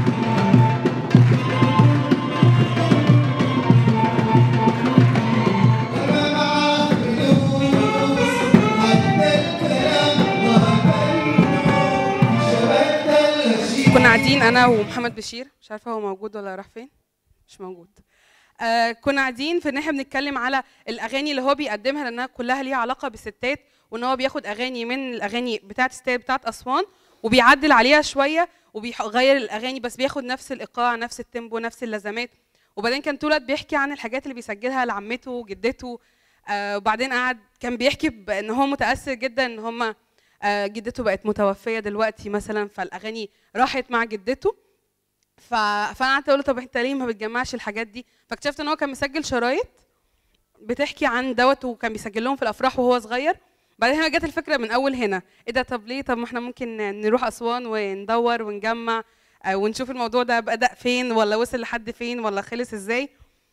كنا قاعدين انا ومحمد بشير مش عارفه هو موجود ولا راح فين مش موجود آه كنا قاعدين في ان احنا بنتكلم على الاغاني اللي هو بيقدمها لانها كلها ليها علاقه بالستات وان هو بياخد اغاني من الاغاني بتاعت الستات بتاعت اسوان وبيعدل عليها شويه وبيغير الاغاني بس بياخد نفس الايقاع نفس التيمبو نفس اللازمات وبعدين كان طولت بيحكي عن الحاجات اللي بيسجلها لعمته وجدته آه وبعدين قعد كان بيحكي بان هو متاثر جدا ان هم آه جدته بقت متوفيه دلوقتي مثلا فالاغاني راحت مع جدته ف... فانا قعدت اقول له طب انت ليه ما بتجمعش الحاجات دي فاكتشفت ان هو كان مسجل شرايط بتحكي عن دوت وكان بيسجل لهم في الافراح وهو صغير بعدين هنا جت الفكره من اول هنا ايه ده طب ليه طب ما احنا ممكن نروح اسوان وندور ونجمع آه ونشوف الموضوع ده بدا فين ولا وصل لحد فين ولا خلص ازاي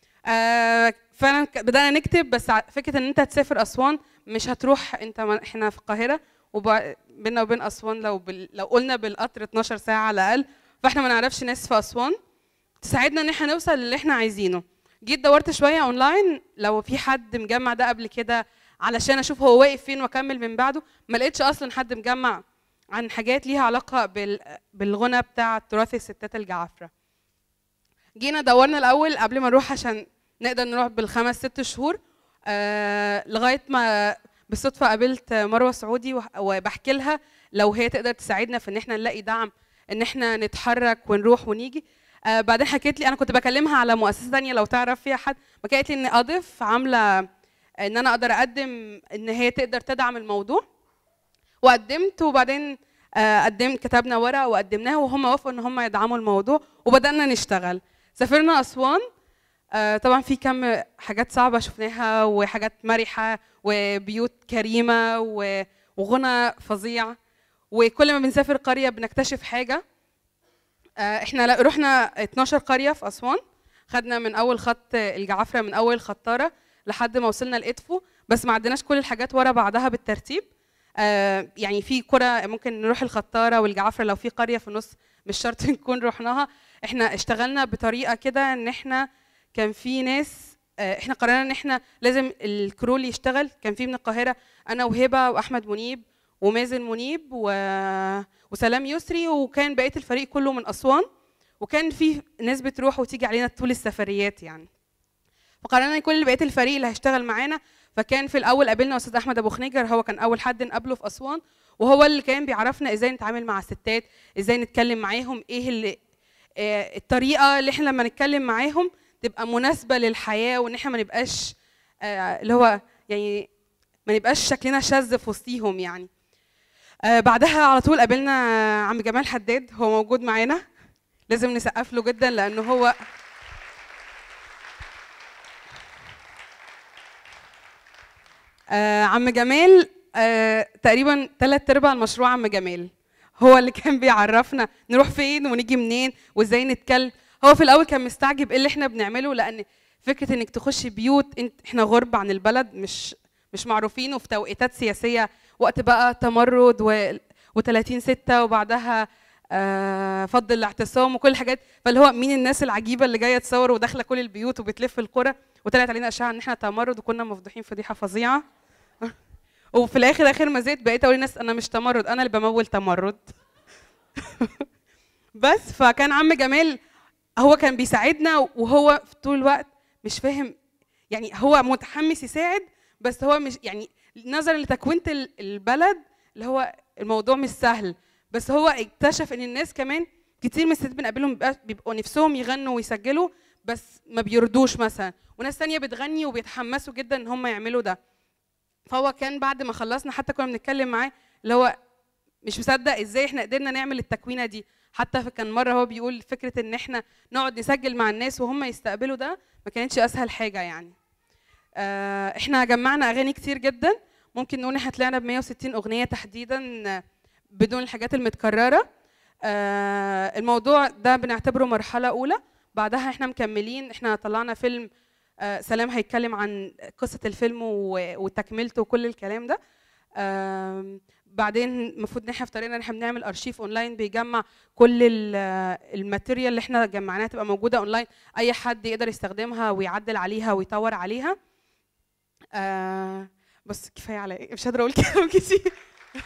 آه فعلا ك- بدانا نكتب بس ع- فكره ان انت تسافر اسوان مش هتروح انت ما احنا في القاهره وبيننا وبين اسوان لو بال... لو قلنا بالقطر 12 ساعه على الاقل فاحنا ما نعرفش ناس في اسوان تساعدنا ان احنا نوصل للي احنا عايزينه جيت دورت شويه اونلاين لو في حد مجمع ده قبل كده علشان اشوف هو واقف فين واكمل من بعده ما لقيتش اصلا حد مجمع عن حاجات ليها علاقه بال... بالغنى بتاع تراث الستات الجعافره جينا دورنا الاول قبل ما نروح عشان نقدر نروح بالخمس ست شهور آه لغايه ما بالصدفه قابلت مروه سعودي وح- وبحكي لها لو هي تقدر تساعدنا في ان احنا نلاقي دعم ان احنا نتحرك ونروح ونيجي آه بعدين حكيت لي انا كنت بكلمها على مؤسسه ثانيه لو تعرف فيها حد فكانت لي ان اضف عامله ان انا اقدر اقدم ان هي تقدر تدعم الموضوع وقدمت وبعدين آه، قدمت كتبنا ورقه وقدمناها وهم وافقوا ان هم يدعموا الموضوع وبدانا نشتغل سافرنا اسوان آه، طبعا في كم حاجات صعبه شفناها وحاجات مرحه وبيوت كريمه و- وغنى فظيع وكل ما بنسافر قريه بنكتشف حاجه آه، احنا لا- رحنا 12 قريه في اسوان خدنا من اول خط الجعفره من اول خطاره لحد ما وصلنا لادفو بس ما عدناش كل الحاجات ورا بعضها بالترتيب آه، يعني في قرى ممكن نروح الخطاره والجعفره لو في قريه في النص مش شرط نكون رحناها احنا اشتغلنا بطريقه كده ان احنا كان في ناس آه، احنا قررنا ان احنا لازم الكرو اللي يشتغل كان في من القاهره انا وهبه واحمد منيب ومازن منيب و... وسلام يسري وكان بقيه الفريق كله من اسوان وكان في ناس بتروح وتيجي علينا طول السفريات يعني فقررنا ان كل بقيه الفريق اللي هيشتغل معانا فكان في الاول قابلنا استاذ احمد ابو خنيجر هو كان اول حد نقابله في اسوان وهو اللي كان بيعرفنا ازاي نتعامل مع الستات ازاي نتكلم معاهم ايه اللي آه، الطريقه اللي احنا لما نتكلم معاهم تبقى مناسبه للحياه وان احنا ما نبقاش آه، اللي هو يعني ما نبقاش شكلنا شاذ في وسطيهم يعني آه، بعدها على طول قابلنا عم جمال حداد هو موجود معانا لازم نسقف له جدا لانه هو آه عم جمال آه تقريبا ثلاث ارباع المشروع عم جمال هو اللي كان بيعرفنا نروح فين ونيجي منين وازاي نتكلم هو في الاول كان مستعجب ايه اللي احنا بنعمله لان فكره انك تخشي بيوت انت احنا غرب عن البلد مش مش معروفين وفي توقيتات سياسيه وقت بقى تمرد و و30 6 وبعدها آه فض الاعتصام وكل الحاجات فاللي هو مين الناس العجيبه اللي جايه تصور وداخله كل البيوت وبتلف القرى وطلعت علينا اشاعه ان احنا تمرد وكنا مفضوحين فضيحه فظيعه وفي الاخر اخر ما زيت بقيت اقول للناس انا مش تمرد انا اللي بمول تمرد بس فكان عم جمال هو كان بيساعدنا وهو في طول الوقت مش فاهم يعني هو متحمس يساعد بس هو مش يعني نظرا لتكوينة ال- البلد اللي هو الموضوع مش سهل بس هو اكتشف ان الناس كمان كتير من الستات بنقابلهم بيبقى- بيبقوا نفسهم يغنوا ويسجلوا بس ما بيردوش مثلا وناس تانية بتغني وبيتحمسوا جدا ان هم يعملوا ده فهو كان بعد ما خلصنا حتى كنا بنتكلم معاه اللي هو مش مصدق ازاي احنا قدرنا نعمل التكوينه دي حتى كان مره هو بيقول فكره ان احنا نقعد نسجل مع الناس وهم يستقبلوا ده ما كانتش اسهل حاجه يعني آه، احنا جمعنا اغاني كتير جدا ممكن نقول احنا طلعنا ب 160 اغنيه تحديدا آه، بدون الحاجات المتكرره آه، الموضوع ده بنعتبره مرحله اولى بعدها احنا مكملين احنا طلعنا فيلم آه، سلام هيتكلم عن قصه الفيلم و- وتكملته وكل الكلام ده آم، بعدين المفروض ان احنا في طريقنا ان احنا بنعمل ارشيف اونلاين بيجمع كل ال- الماتيريال اللي احنا جمعناها تبقى موجوده اونلاين اي حد يقدر يستخدمها ويعدل عليها ويطور عليها آه بس كفايه على مش قادره اقول كلام كتير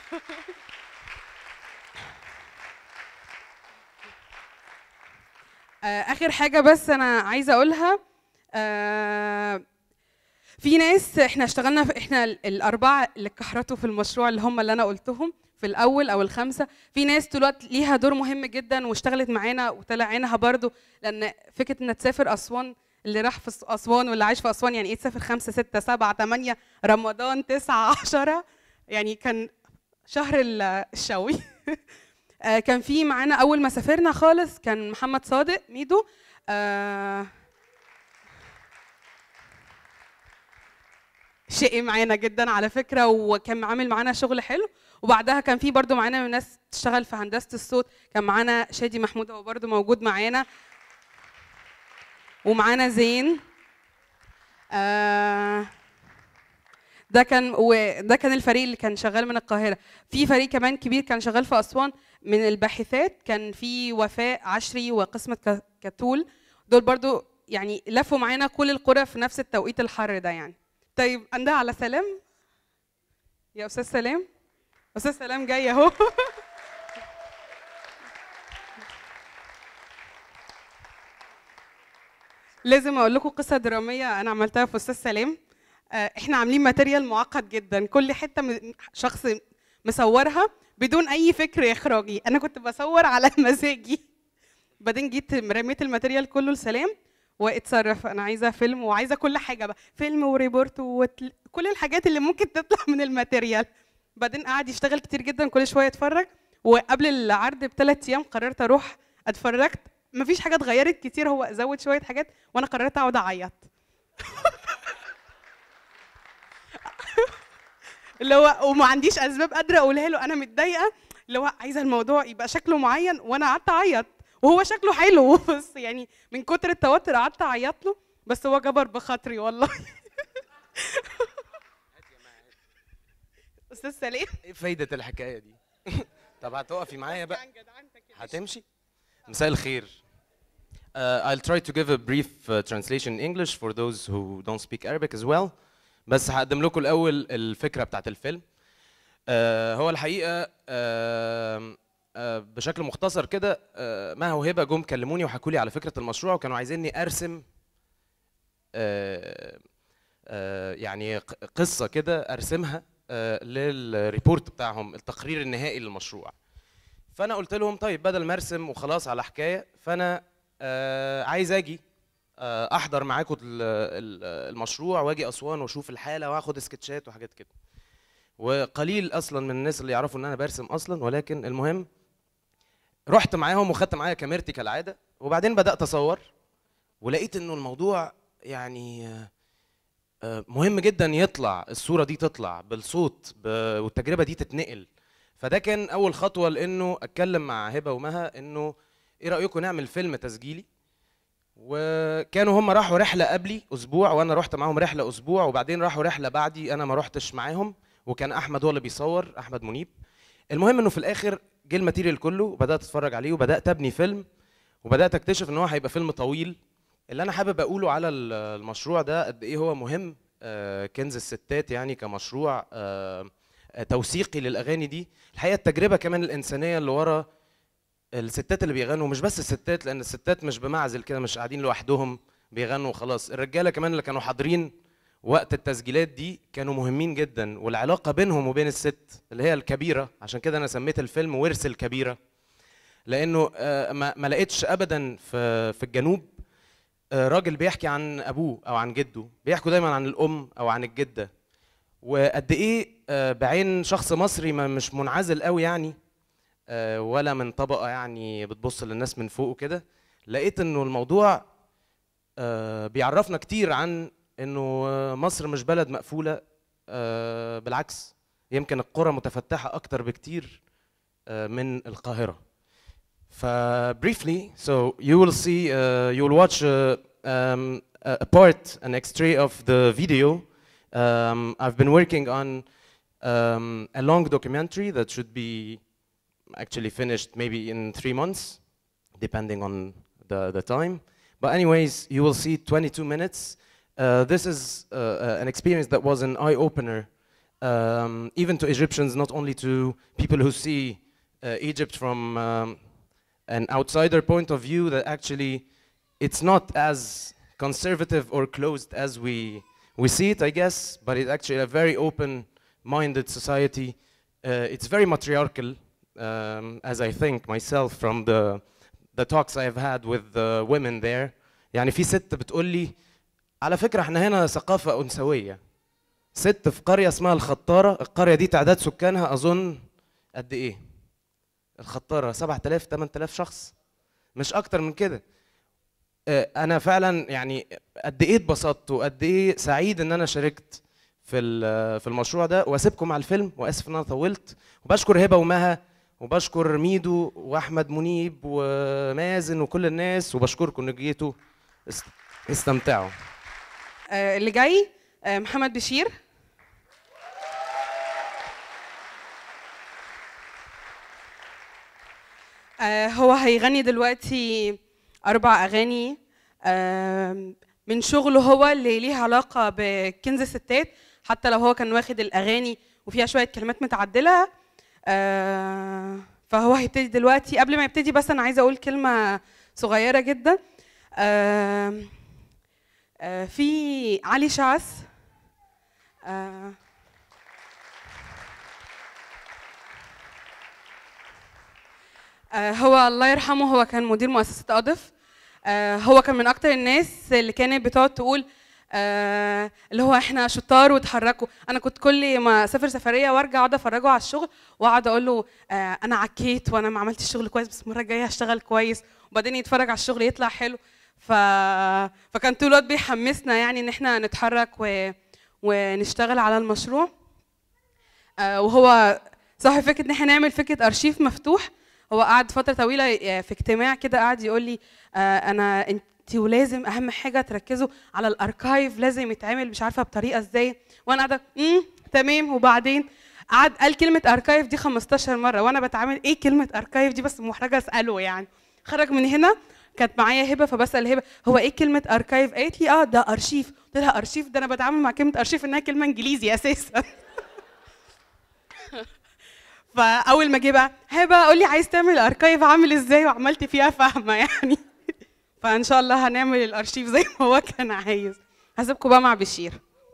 آه، اخر حاجه بس انا عايزه اقولها آه، في ناس احنا اشتغلنا في احنا ال- الاربعه اللي كحرتوا في المشروع اللي هم اللي انا قلتهم في الاول او الخمسه في ناس طول الوقت ليها دور مهم جدا واشتغلت معانا وطلع عينها برضو لان فكره انك تسافر اسوان اللي راح في اسوان واللي عايش في اسوان يعني ايه تسافر خمسه سته سبعه ثمانيه رمضان تسعه عشره يعني كان شهر ال- الشوي آه، كان في معانا اول ما سافرنا خالص كان محمد صادق ميدو آه، شقي معانا جدا على فكره وكان عامل معانا شغل حلو وبعدها كان في برضو معانا ناس تشتغل في هندسه الصوت كان معانا شادي محمود هو برضو موجود معانا ومعانا زين آه ده كان وده كان الفريق اللي كان شغال من القاهره في فريق كمان كبير كان شغال في اسوان من الباحثات كان في وفاء عشري وقسمه ك- كتول دول برضو يعني لفوا معانا كل القرى في نفس التوقيت الحر ده يعني طيب عندها على سلام يا استاذ سلام استاذ سلام جاي اهو لازم اقول لكم قصه دراميه انا عملتها في استاذ سلام آه، احنا عاملين ماتيريال معقد جدا كل حته م- شخص مصورها بدون اي فكر اخراجي انا كنت بصور على مزاجي بعدين جيت رميت الماتيريال كله لسلام واتصرف انا عايزه فيلم وعايزه كل حاجه بقى فيلم وريبورت وكل الحاجات اللي ممكن تطلع من الماتيريال بعدين قعد يشتغل كتير جدا كل شويه يتفرج وقبل العرض بثلاث ايام قررت اروح اتفرجت مفيش حاجه اتغيرت كتير هو زود شويه حاجات وانا قررت اقعد اعيط اللي هو وما عنديش اسباب قادره اقولها له انا متضايقه اللي هو عايزه الموضوع يبقى شكله معين وانا قعدت اعيط وهو شكله حلو بس يعني من كتر التوتر قعدت اعيط له بس هو جبر بخاطري والله استاذ سليم ايه فايدة الحكاية دي؟ طب هتقفي معايا بقى هتمشي؟ مساء الخير. Uh, I'll try to give a brief uh, translation in English for those who don't speak Arabic as well. بس هقدم لكم الأول الفكرة بتاعت الفيلم. Uh, هو الحقيقة uh, uh, بشكل مختصر كده uh, مها وهبة جم كلموني وحكوا لي على فكرة المشروع وكانوا عايزيني أرسم uh, آه، يعني ق- قصه كده ارسمها آه، للريبورت بتاعهم التقرير النهائي للمشروع فانا قلت لهم طيب بدل ما ارسم وخلاص على حكايه فانا آه، عايز اجي آه، احضر معاكم ال- ال- المشروع واجي اسوان واشوف الحاله واخد سكتشات وحاجات كده وقليل اصلا من الناس اللي يعرفوا ان انا برسم اصلا ولكن المهم رحت معاهم وخدت معايا كاميرتي كالعاده وبعدين بدات اصور ولقيت انه الموضوع يعني آه، آه، مهم جدا يطلع الصوره دي تطلع بالصوت ب- والتجربه دي تتنقل فده كان اول خطوه لانه اتكلم مع هبه ومها انه ايه رايكم نعمل فيلم تسجيلي وكانوا هم راحوا رحله قبلي اسبوع وانا رحت معاهم رحله اسبوع وبعدين راحوا رحله بعدي انا ما رحتش معاهم وكان احمد هو اللي بيصور احمد منيب المهم انه في الاخر جه الماتيريال كله وبدات اتفرج عليه وبدات ابني فيلم وبدات اكتشف ان هو هيبقى فيلم طويل اللي انا حابب اقوله على ال- المشروع ده قد ايه هو مهم آه، كنز الستات يعني كمشروع آه، آه، توثيقي للاغاني دي الحقيقه التجربه كمان الانسانيه اللي ورا الستات اللي بيغنوا مش بس الستات لان الستات مش بمعزل كده مش قاعدين لوحدهم بيغنوا وخلاص الرجاله كمان اللي كانوا حاضرين وقت التسجيلات دي كانوا مهمين جدا والعلاقه بينهم وبين الست اللي هي الكبيره عشان كده انا سميت الفيلم ورث الكبيره لانه آه، ما ما لقيتش ابدا في في الجنوب آه، راجل بيحكي عن ابوه او عن جده بيحكوا دايما عن الام او عن الجده وقد ايه آه، بعين شخص مصري ما مش منعزل قوي يعني آه، ولا من طبقه يعني بتبص للناس من فوق وكده لقيت انه الموضوع آه، بيعرفنا كتير عن انه آه، مصر مش بلد مقفوله آه، بالعكس يمكن القرى متفتحه اكتر بكتير آه، من القاهره ف briefly so you will see uh, you will watch uh, um, a a part an extrait of the video um, I've been working on um, a long documentary that should be actually finished maybe in three months, depending on the, the time. But anyways, you will see 22 minutes. Uh, this is uh, uh, an experience that was an eye-opener, um, even to Egyptians, not only to people who see uh, Egypt from um, an outsider point of view, that actually it's not as conservative or closed as we, we see it, I guess, but it's actually a very open-minded society. Uh, it's very matriarchal, um, as I think myself from the the talks I have had with the women there. يعني في ست بتقول لي على فكرة احنا هنا ثقافة أنثوية. ست في قرية اسمها الخطارة، القرية دي تعداد سكانها أظن قد إيه؟ الخطارة 7000 8000 شخص مش أكتر من كده. آه، أنا فعلا يعني قد إيه اتبسطت وقد إيه سعيد إن أنا شاركت في ال- في المشروع ده واسيبكم على الفيلم واسف ان انا طولت وبشكر هبه ومها وبشكر ميدو واحمد منيب ومازن وكل الناس وبشكركم انكم جيتوا است- استمتعوا آه، اللي جاي آه، محمد بشير آه، هو هيغني دلوقتي أربع أغاني آم، من شغله هو اللي ليه علاقة بكنز الستات حتى لو هو كان واخد الأغاني وفيها شوية كلمات متعدلة آه، فهو هيبتدي دلوقتي قبل ما يبتدي بس أنا عايزة أقول كلمة صغيرة جدا آم، آه، في علي شعث آه، آه، هو الله يرحمه هو كان مدير مؤسسة أضف آه، هو كان من أكتر الناس اللي كانت بتقعد تقول آه، اللي هو احنا شطار وتحركوا انا كنت كل ما اسافر سفريه وارجع اقعد افرجه على الشغل واقعد اقول له آه، انا عكيت وانا ما عملتش الشغل كويس بس المره الجايه هشتغل كويس وبعدين يتفرج على الشغل يطلع حلو ف... فكان طول الوقت بيحمسنا يعني ان احنا نتحرك و... ونشتغل على المشروع آه، وهو صاحب فكره ان احنا نعمل فكره ارشيف مفتوح هو قعد فتره طويله آه، في اجتماع كده قعد يقول لي آه، انا انت ولازم اهم حاجه تركزوا على الاركايف لازم يتعمل مش عارفه بطريقه ازاي وانا قاعده امم تمام وبعدين قعد قال كلمه اركايف دي 15 مره وانا بتعامل ايه كلمه اركايف دي بس محرجه اساله يعني خرج من هنا كانت معايا هبه فبسال هبه هو ايه كلمه اركايف قالت لي اه ده ارشيف قلت لها ارشيف ده انا بتعامل مع كلمه ارشيف انها كلمه انجليزي اساسا فاول ما جه بقى هبه قول لي عايز تعمل اركايف عامل ازاي وعملت فيها فاهمه يعني فان شاء الله هنعمل الارشيف زي ما هو كان عايز هسيبكم بقى مع بشير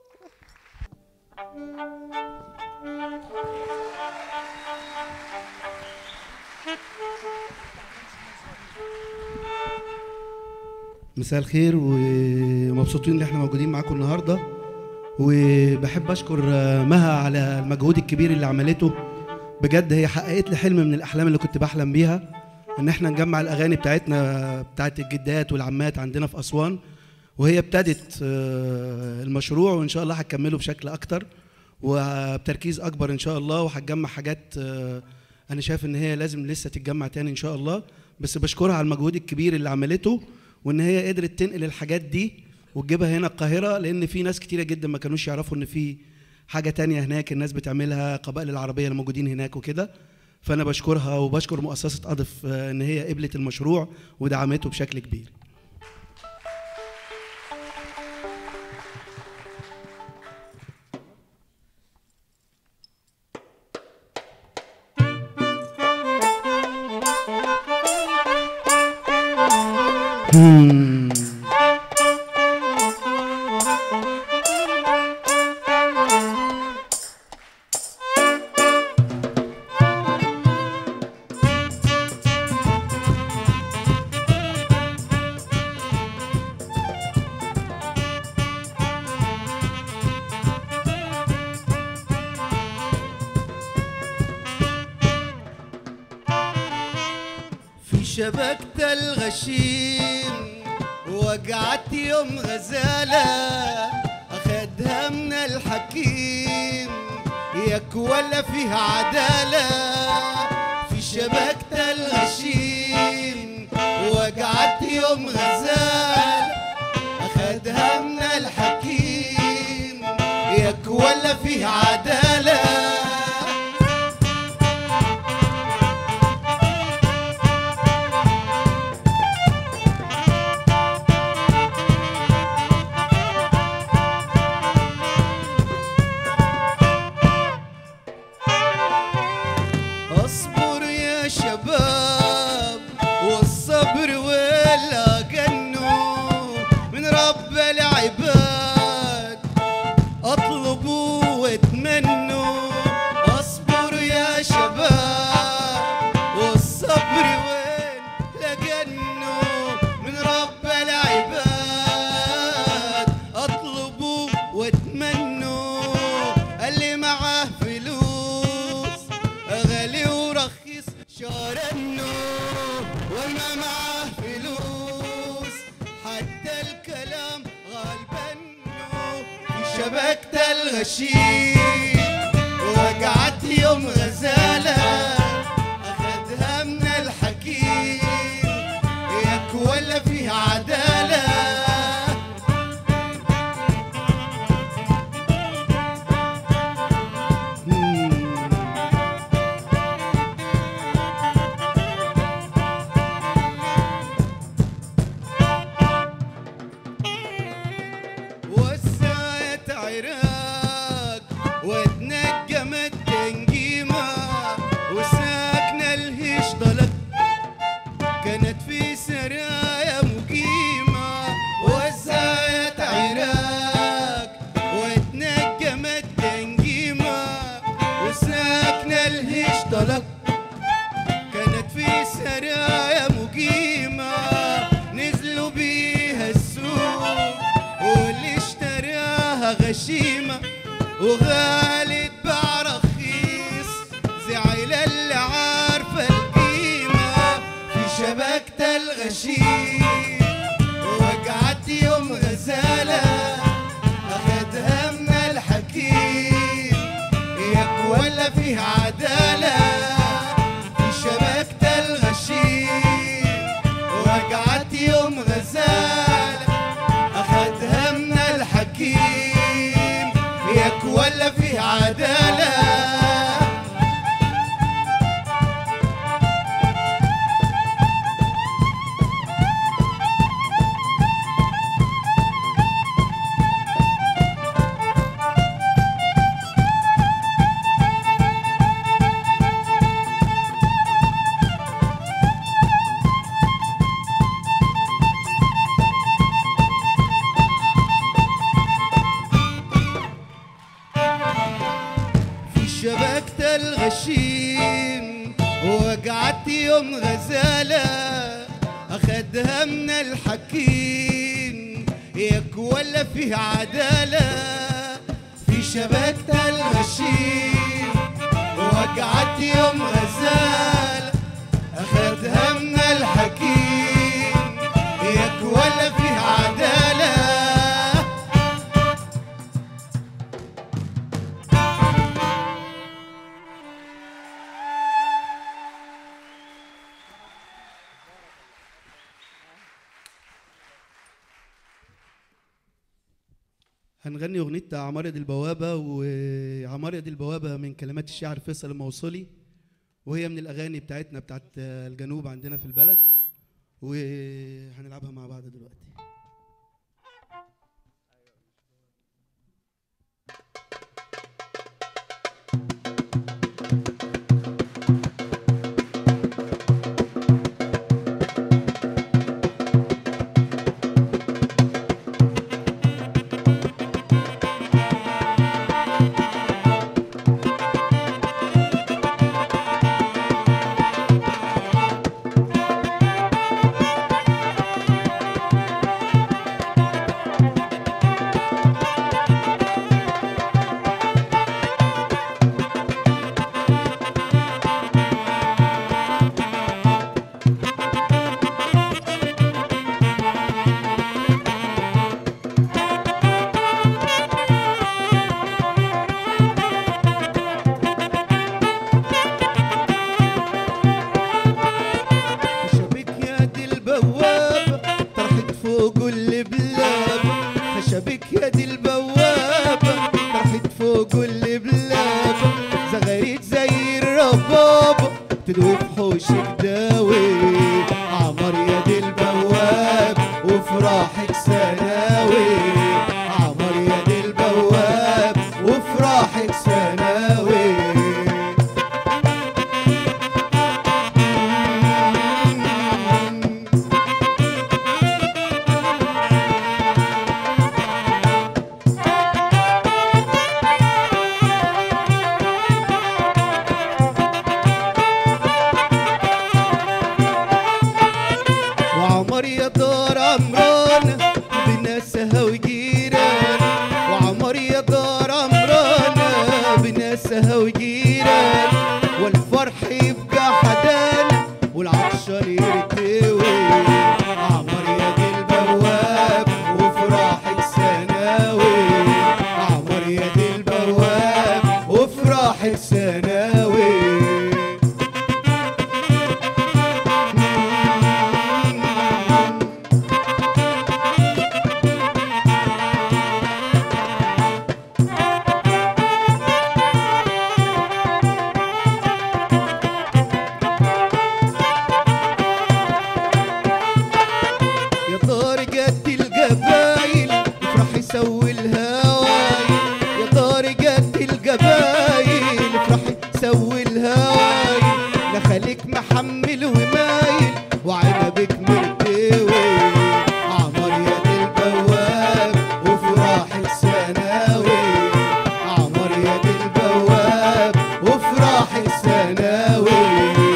مساء الخير ومبسوطين ان احنا موجودين معاكم النهارده وبحب اشكر آه، مها على المجهود الكبير اللي عملته بجد هي حققت لي حلم من الاحلام اللي كنت بحلم بيها ان احنا نجمع الاغاني بتاعتنا بتاعت الجدات والعمات عندنا في اسوان وهي ابتدت آه، المشروع وان شاء الله هتكمله بشكل اكتر وبتركيز اكبر ان شاء الله وهتجمع حاجات آه، انا شايف ان هي لازم لسه تتجمع تاني ان شاء الله بس بشكرها على المجهود الكبير اللي عملته وان هي قدرت تنقل الحاجات دي وتجيبها هنا القاهره لان في ناس كتيره جدا ما كانوش يعرفوا ان في حاجه تانية هناك الناس بتعملها قبائل العربيه اللي موجودين هناك وكده فانا بشكرها وبشكر مؤسسه اضف آه، ان هي قبلت المشروع ودعمته بشكل كبير Hmm. في شبكة الغشيم وقعت يوم غزالة أخدها من الحكيم ياك ولا فيها عدالة في شبكة الغشيم وقعت يوم غزالة أخدها من الحكيم ياك ولا فيها عدالة والصبر ولا جنه من رب العباد اطلبوا واتمنوا اصبروا يا شباب والصبر وين لجنه من رب العباد اطلبوا واتمنوا اللي معاه فلوس غالي ورخيص شارنه وما معاه فلوس حتى الكلام غالبنه في شبكة الغشيم وقعت يوم غزالة أخدها من الحكيم ياك ولا فيها عدالة وسعت عراق وتنجمت تنجيمة وساكنة الهش ضلت كانت في سرايا مقيمة وسعت عراق وتنجمت تنجيمة وساكنة الهش ضلت كانت في سرايا مقيمة نزلوا بيها السوق واللي اشتراها غشيمة وغالي اتباع رخيص زعل اللي عارفة القيمة في شبكة الغشيم وقعت يوم غزالة أخدها من الحكيم ياك ولا فيها عدالة في شبكة الغشيم وقعت يوم غزالة أخدها من الحكيم ياك ولا فيها عدالة في شبكة الغشيم وقعت يوم غزالة أخدها من الحكيم ياك ولا فيه عدالة في شبكة الغشيم وقعت يوم غزالة أخدها من الحكيم ياك ولا فيه عدالة هنغني أغنية عمارة البوابة وعمارة البوابة من كلمات الشاعر فيصل الموصلي وهي من الأغاني بتاعتنا بتاعت الجنوب عندنا في البلد وهنلعبها مع بعض دلوقتي في وعمر يا دار عمران بناسها وجيران وعمر يا دار عمران بناسها وجيران والفرح يبقى حدان والعطشان يرتوي عمر يا دي البواب وفراحك سناوي عمر يا دي البواب وفراحك سناوي يا دار جد الجبايل افرح يسوي الهوايل يا دار جد الجبايل افرح يسوي الهوايل لا خليك محمل ومايل وعنبك مرتوي عمر يا دي البواب وفراح السناوي عمر يا دي البواب وفراح السناوي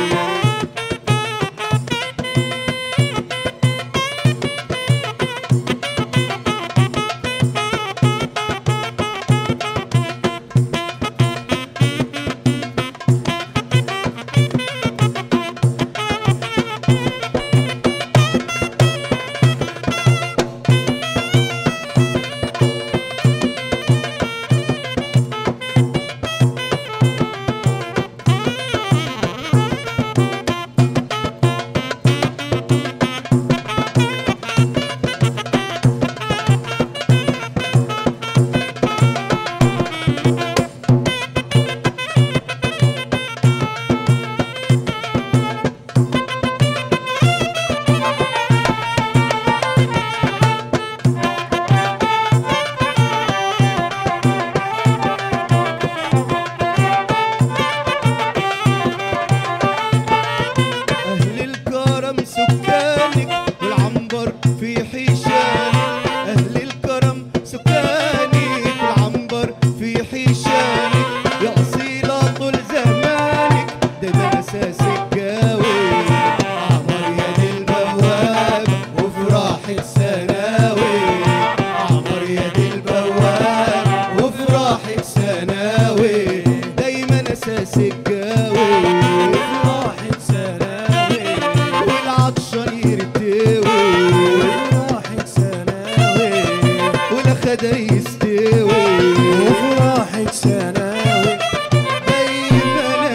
أهل الكرم سكانك والعنبر في حيشانك أهل الكرم سكانك والعنبر في حيشانك يا أصيلة طول زمانك دايما أساسك جاوي عمر يا دي البواب وفراح السناوي عمر يا دي البواب وفراح السناوي دايما أساسك جاوي وفراح السناوي والعطشان يرتوي وفراح السناوي والخدر يستوي وفراح سناوي دايما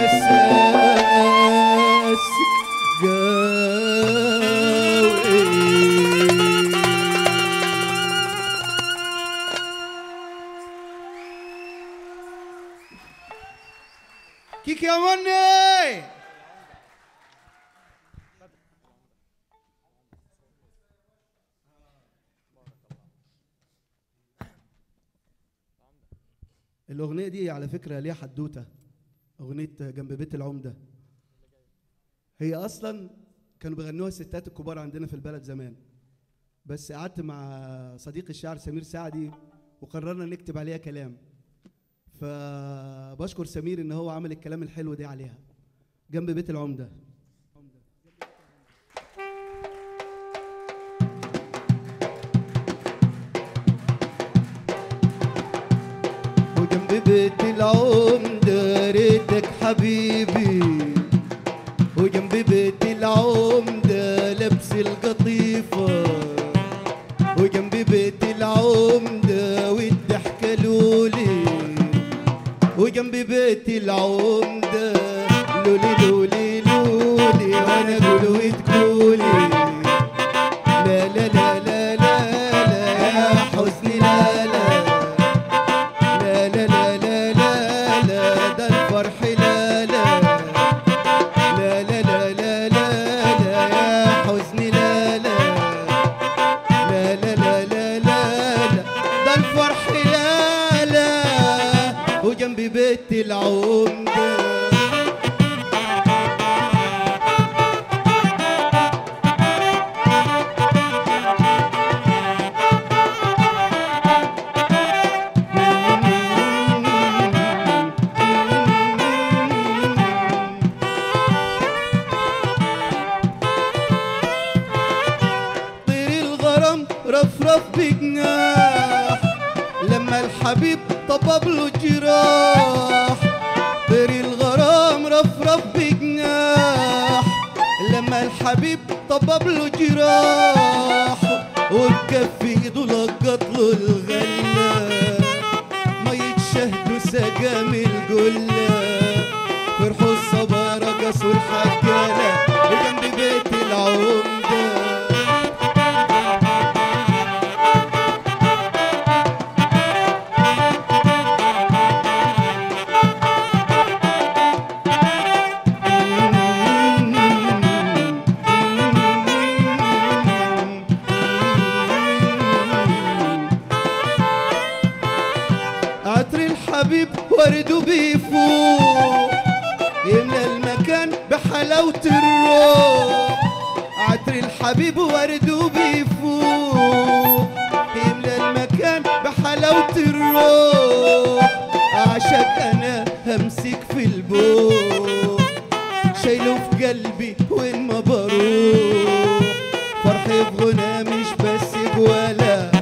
أساسك جاوي كيكي يا مني الأغنية دي على فكرة ليها حدوتة أغنية جنب بيت العمدة هي أصلا كانوا بيغنوها الستات الكبار عندنا في البلد زمان بس قعدت مع صديقي الشاعر سمير سعدي وقررنا نكتب عليها كلام فبشكر سمير ان هو عمل الكلام الحلو ده عليها جنب بيت العمده وجنب بيت العمدة ريتك حبيبي وجنب بيت العمدة لبس القطيفة وجنب بيت العمدة والضحكة لولي وجنب بيت العمدة لولي لولي لولي وانا اقول وتقولي لا لا لا لا لا لا يا حزني لا لا لا لا لا لا لا لا ده الفرح لا لا لا لا لا لا لا لا يا حزني لا لا لا لا لا لا لا لا ده الفرح لا لا وجنب بيت العمده رفرف بجناح لما الحبيب طبب له جراح طير الغرام رفرف بجناح لما الحبيب طبب له جراح وبكف ايده لقط له الغله مية شهد وسقى من الجله فرحوا الصبا رقصوا الحجاله وجنب بيت العمده عطر الحبيب ورده بيفوق يملى المكان بحلاوة الروح عطر الحبيب ورده بيفوق يملى المكان بحلاوة الروح عشان انا همسك في البوق شايله في قلبي وين ما بروح فرحي في غنى مش بس جوالا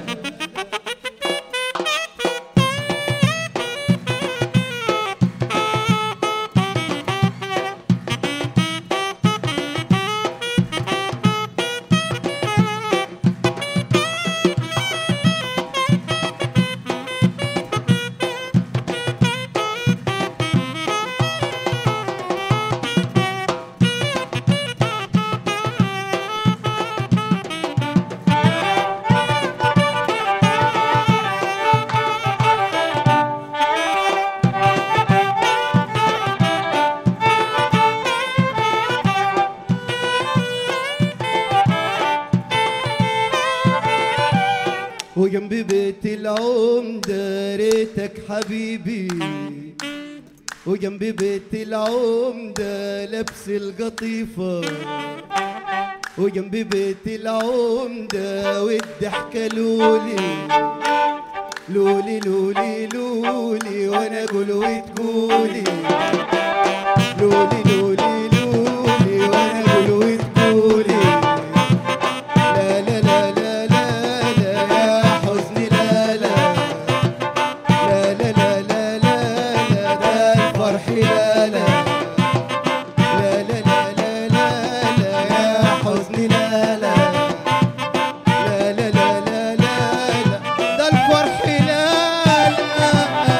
وجنب بيت العمدة ريتك حبيبي وجنب بيت العمدة لبس القطيفة وجنب بيت العمدة والضحكة لولي لولي لولي لولي وانا اقول وتقولي لولي لولي لولي وانا اقول وتقولي لا لا لا لا لا لا يا حزني لا لا لا لا لا لا لا لا ده الفرح لا لا لا لا لا لا لا لا يا حزني لا لا لا لا لا لا لا لا ده الفرح لا لا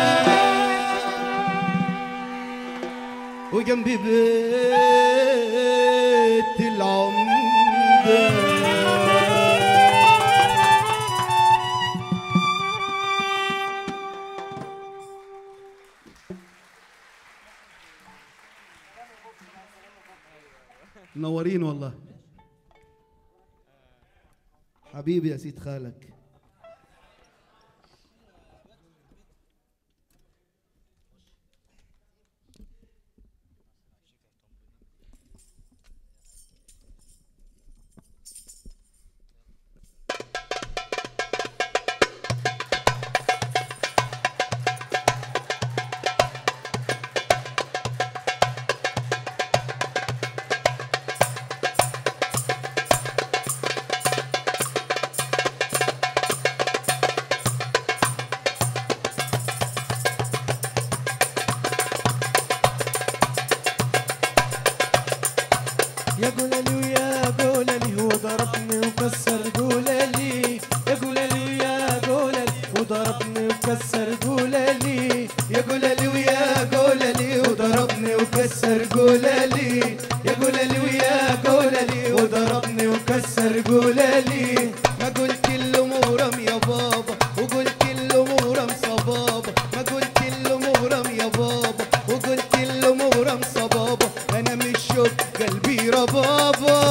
وجنبي بيت العمده منورين والله حبيبي يا سيد خالك يا قولالي ويا قولالي هو ضربني وكسر قولالي يا قولالي ويا قولالي وضربني وكسر قولالي يا قولالي ويا قولالي وضربني وكسر قولالي يا قولالي ويا قولالي وضربني وكسر قولالي ما قلت له مغرم يا بابا وقلت له مغرم صبابا ما قلت له مغرم يا بابا وقلت له مغرم صبابا انا مش شوف قلبي ربابا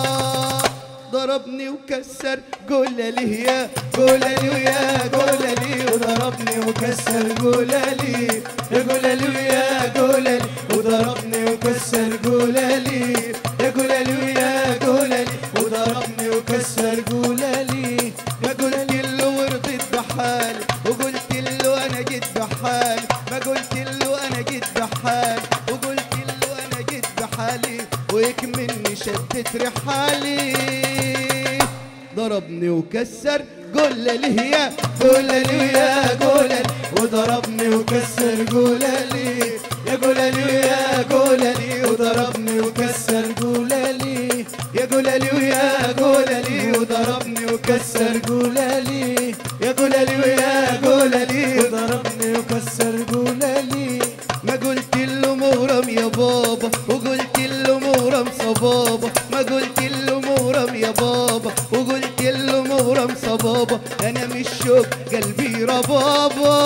ضربني وكسر قول لي يا قول لي ويا قول لي وضربني وكسر قول لي قول لي ويا قول لي وضربني وكسر قول لي قول لي ويا قول لي وضربني وكسر قول لي ما قلت له ورضيت بحالي وقلت له انا جيت بحالي ما قلت له انا جيت بحالي وقلت له انا جيت بحالي ويك مني شدت رحالي وضربني وكسر جلالي يا جلالي يا جلالي وضربني وكسر جولالي يا جولالي يا جولالي وضربني وكسر جولالي يا جولالي يا جولالي وضربني وكسر جولالي يا جولالي يا جولالي وضربني وكسر جولالي ما قلت له مغرم يا بابا وقلت له مغرم صبابا ما قلت له مغرم يا بابا وقلت له مغرم صبابا انا مش شوق قلبي ربابا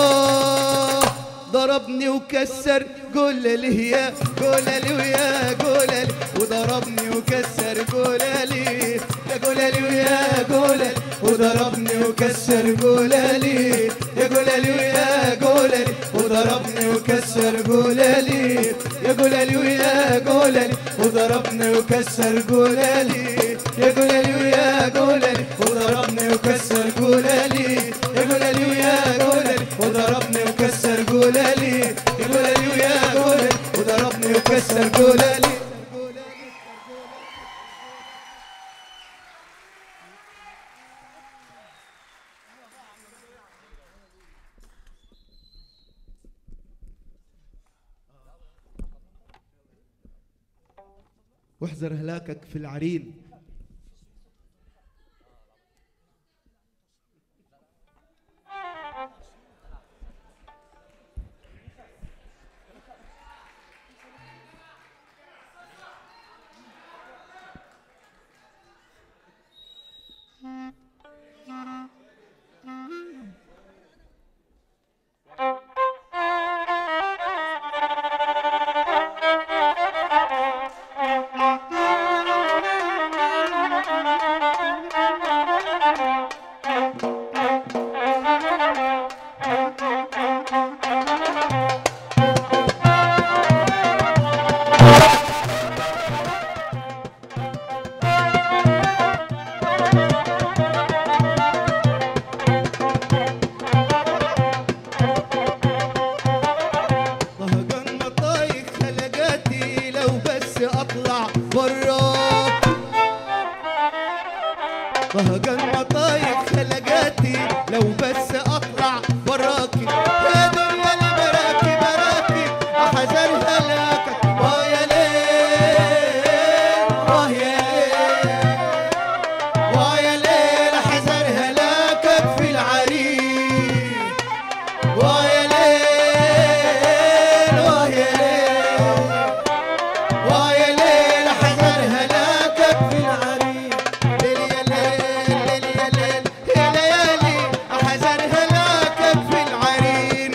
ضربني وكسر جلالي يا جلالي ويا جلالي وضربني وكسر جلالي يا جولالي يا جولالي وضربني وكسر جولالي يا جولالي يا جولالي وضربني وكسر جولالي يا جولالي يا جولالي وضربني وكسر جولالي يا جولالي يا جولالي وضربني وكسر جولالي يا جولالي يا جولالي وضربني وكسر جولالي يا جولالي يا جولالي وضربني وكسر جولالي واحذر هلاكك في العرين طهقان مطايق خلقاتي لو بس اطلع براك طهقان مطايق خلقاتي لو بس اطلع براكي يا دنيا البراكي براكي احزن هلاكك اه يا ليل اه يا ليل ويا ليل حزن هلاكك في العريس ويا ليل ويا ليل ويا ليل حزن هلاكك في العريس ليل يا ليل ليل يا ليل يا ليالي احزن هلاكك في العرين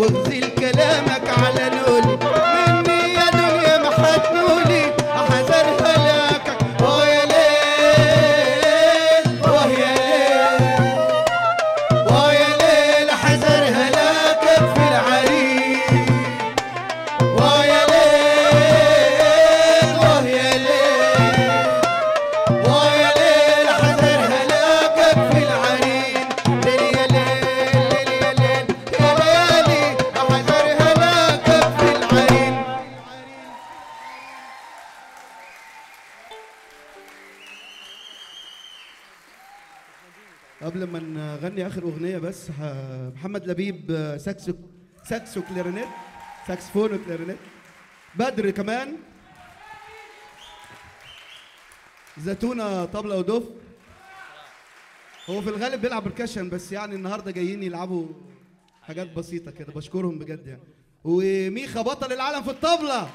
واغزل كلامك على لولي مني يا دنيا ما حتنولي احذر هلاكك اه يا ليل اه يا ليل اه يا ليل احذر هلاكك في العريس واه يا ليل واه يا ليل واه يا ليل حذر هلاكك في العرين ليل يا ليل ليل يا ليل يا ليلي حذر هلاكك في العرين قبل ما نغني اخر اغنيه بس ه- محمد لبيب آه، ساكسو ساكسو كلارينيت ساكسفون وكلارينيت بدر كمان زيتونه طبله ودف هو في الغالب بيلعب بركشن بس يعني النهارده جايين يلعبوا حاجات بسيطه كده بشكرهم بجد يعني وميخا بطل العالم في الطبله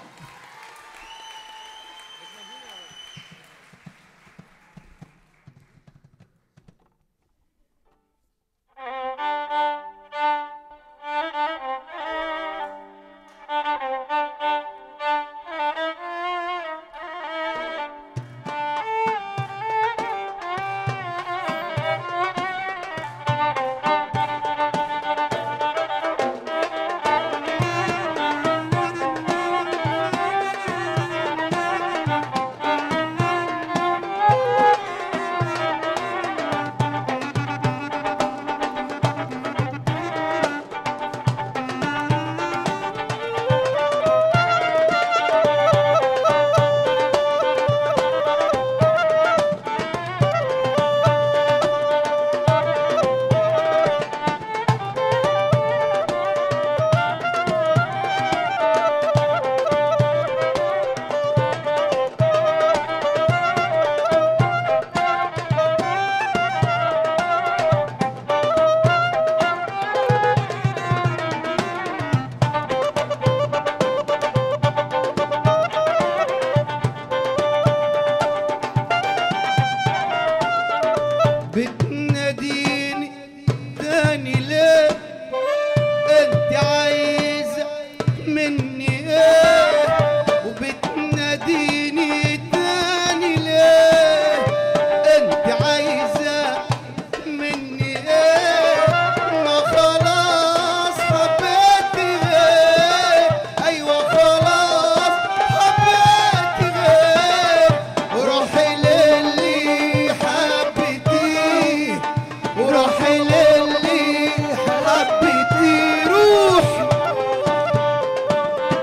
بتناديني تاني ليه انت عايزة مني ايه وبتناديني تاني ليه انت عايزة مني ايه ما خلاص حبيت غير ايوه خلاص حبيت غير وروحي للي حبيتيه وروحي للي حبيتيه روح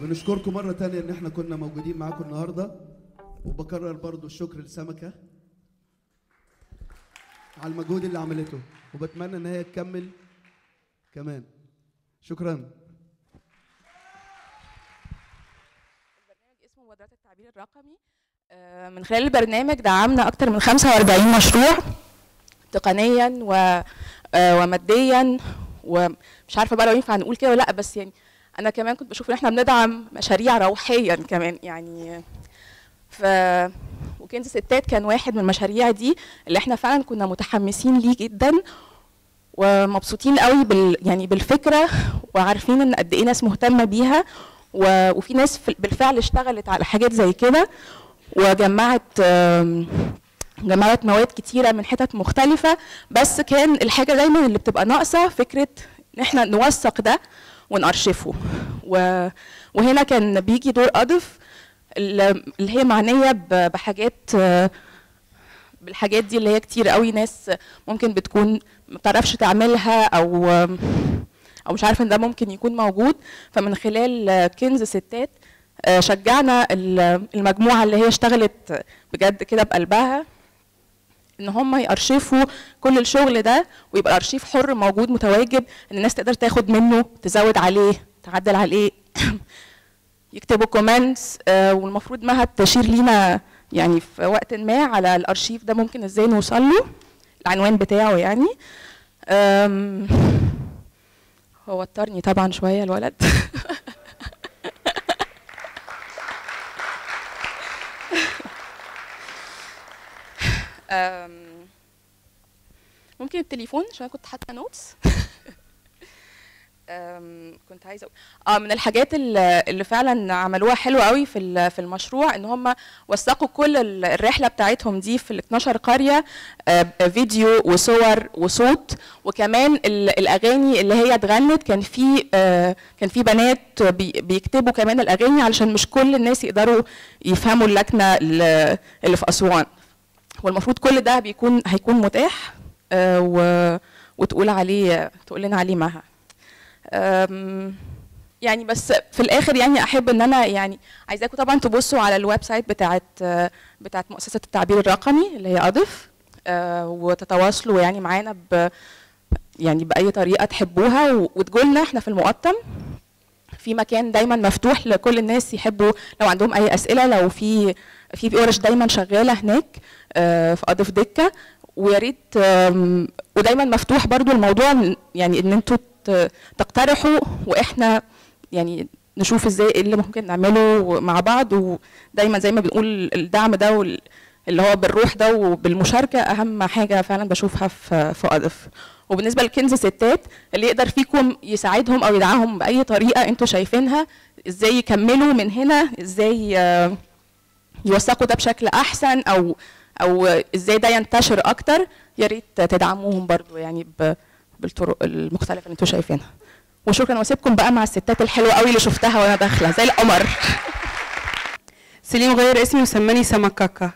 بنشكركم مرة تانية إن إحنا كنا موجودين معاكم النهاردة وبكرر برضو الشكر لسمكة على المجهود اللي عملته وبتمنى إن هي تكمل كمان شكرا برنامج اسمه مبادرات التعبير الرقمي آه، من خلال البرنامج دعمنا أكتر من 45 مشروع تقنيا و آه، وماديا ومش عارفة بقى لو ينفع نقول كده ولا لأ بس يعني أنا كمان كنت بشوف إن إحنا بندعم مشاريع روحيا كمان يعني ف وكنز ستات كان واحد من المشاريع دي اللي إحنا فعلا كنا متحمسين ليه جدا ومبسوطين قوي بال يعني بالفكرة وعارفين إن قد إيه ناس مهتمة بيها و- وفي ناس في- بالفعل اشتغلت على حاجات زي كده وجمعت آم، جمعت مواد كتيرة من حتت مختلفة بس كان الحاجة دايما اللي بتبقى ناقصة فكرة ان احنا نوثق ده ونأرشفه و- وهنا كان بيجي دور أضف اللي اللي هي معنية ب- بحاجات آه، بالحاجات دي اللي هي كتير قوي ناس ممكن بتكون ما بتعرفش تعملها او او مش عارفه ان ده ممكن يكون موجود فمن خلال آه، كنز ستات آه، شجعنا ال- المجموعه اللي هي اشتغلت بجد كده بقلبها ان هم يارشفوا كل الشغل ده ويبقى الارشيف حر موجود متواجد ان الناس تقدر تاخد منه تزود عليه تعدل عليه يكتبوا كومنتس والمفروض مها تشير لينا يعني في وقت ما على الارشيف ده ممكن ازاي نوصل له العنوان بتاعه يعني أم، هو وترني طبعا شويه الولد أم، ممكن التليفون عشان أنا كنت حاطه نوتس أم، كنت عايزه اقول اه من الحاجات اللي اللي فعلا عملوها حلوه قوي في ال- في المشروع ان هم وثقوا كل ال- الرحله بتاعتهم دي في ال 12 قريه آه، فيديو وصور وصوت وكمان ال- الاغاني اللي هي اتغنت كان في آه، كان في بنات بي- بيكتبوا كمان الاغاني علشان مش كل الناس يقدروا يفهموا اللكنه اللي اللي في اسوان والمفروض كل ده بيكون هيكون متاح آه، و- وتقول عليه تقول لنا عليه مها أم، يعني بس في الاخر يعني احب ان انا يعني عايزاكم طبعا تبصوا على الويب سايت بتاعت آه، بتاعت مؤسسه التعبير الرقمي اللي هي اضف آه، وتتواصلوا يعني معانا ب يعني باي طريقه تحبوها و- وتقولنا احنا في المقطم في مكان دايما مفتوح لكل الناس يحبوا لو عندهم اي اسئله لو في في ورش دايما شغاله هناك آه، في اضف دكه ويا ريت آم، ودايما مفتوح برضو الموضوع إن- يعني ان انتوا ت- تقترحوا واحنا يعني نشوف ازاي ايه اللي ممكن نعمله مع بعض ودايما زي ما بنقول الدعم ده وال- اللي هو بالروح ده وبالمشاركه اهم حاجه فعلا بشوفها في في اضف وبالنسبه لكنز ستات اللي يقدر فيكم يساعدهم او يدعمهم باي طريقه انتوا شايفينها ازاي يكملوا من هنا ازاي آه، يوثقوا ده بشكل احسن او او ازاي ده ينتشر اكتر يا ريت تدعموهم برضو يعني ب- بالطرق المختلفه اللي انتوا شايفينها وشكرا واسيبكم بقى مع الستات الحلوه قوي اللي شفتها وانا داخله زي القمر سليم غير اسمي وسماني سمكاكا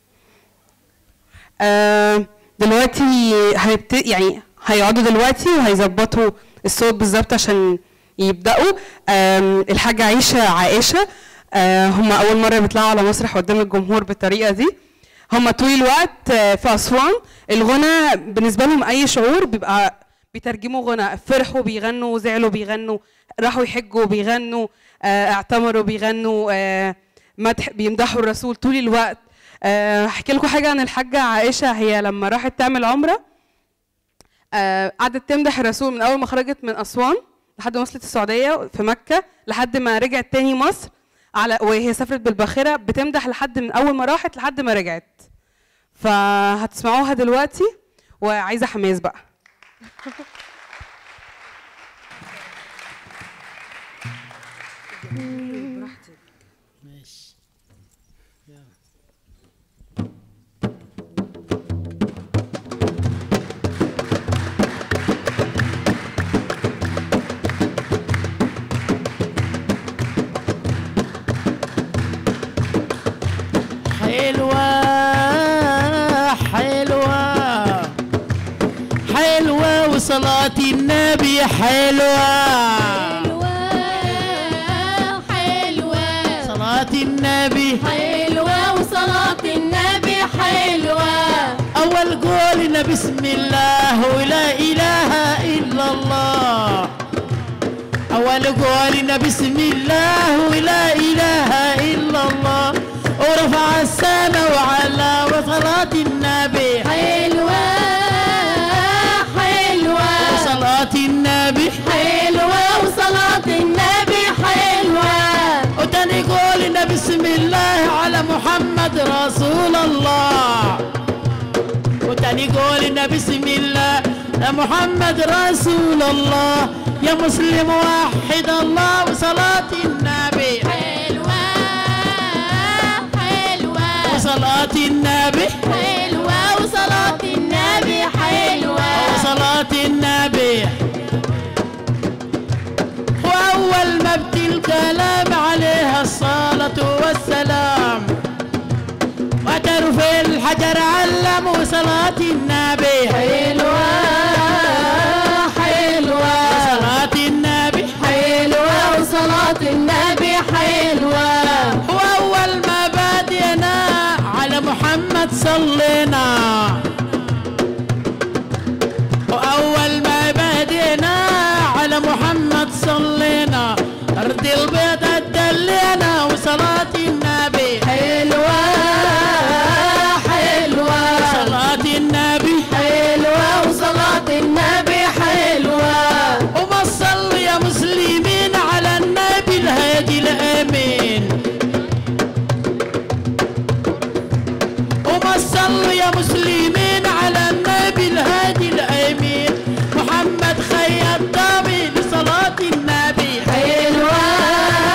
آه دلوقتي هنبت... يعني هيقعدوا دلوقتي وهيظبطوا الصوت بالظبط عشان يبداوا آم، الحاجه عيشه عائشه آه هم اول مره بيطلعوا على مسرح قدام الجمهور بالطريقه دي هم طول الوقت آه، في اسوان الغنى بالنسبه لهم اي شعور بيبقى بيترجموا غنى فرحوا بيغنوا زعلوا بيغنوا راحوا يحجوا بيغنوا آه، اعتمروا بيغنوا آه، مدح بيمدحوا الرسول طول الوقت آه، هحكي لكم حاجه عن الحاجه عائشه هي لما راحت تعمل عمره آه، قعدت تمدح الرسول من اول ما خرجت من اسوان لحد ما وصلت السعوديه في مكه لحد ما رجعت تاني مصر على وهي سافرت بالباخره بتمدح لحد من اول ما راحت لحد ما رجعت فهتسمعوها دلوقتي وعايزه حماس بقى ماشي حلوة حلوة حلوة وصلاة النبي حلوة حلوة وصلاة النبي حلوة وصلاة النبي حلوة أول قولنا بسم الله ولا إله إلا الله أول قولنا بسم الله ولا إله إلا الله ورفع السماء وعلى وصلاة النبي حلوة حلوة وصلاة النبي حلوة وصلاة النبي حلوة وتاني قولنا بسم الله على محمد رسول الله وتاني قولنا بسم الله يا محمد رسول الله يا مسلم وحد الله وصلاة النبي حلوة حلوة وصلاة النبي حلوة وصلاة النبي حلوة وصلاة النبي وأول ما ابتي الكلام عليها الصلاة والسلام وترفع الحجر علم وصلاة النبي حلوة حلوة صلاة النبي حلوة وصلاة النبي حلوة وأول ما بدينا على محمد صلينا وأول ما بدينا على محمد صلينا أرض البيض اتدلينا وصلاة النبي حلوة حلوة صلاة النبي حلوة وصلاة النبي حلوة وما صلوا يا مسلمين على النبي الهادي الأمين وما صلوا يا مسلمين على النبي الهادي الأمين محمد خير الطبي لصلاة النبي حلوة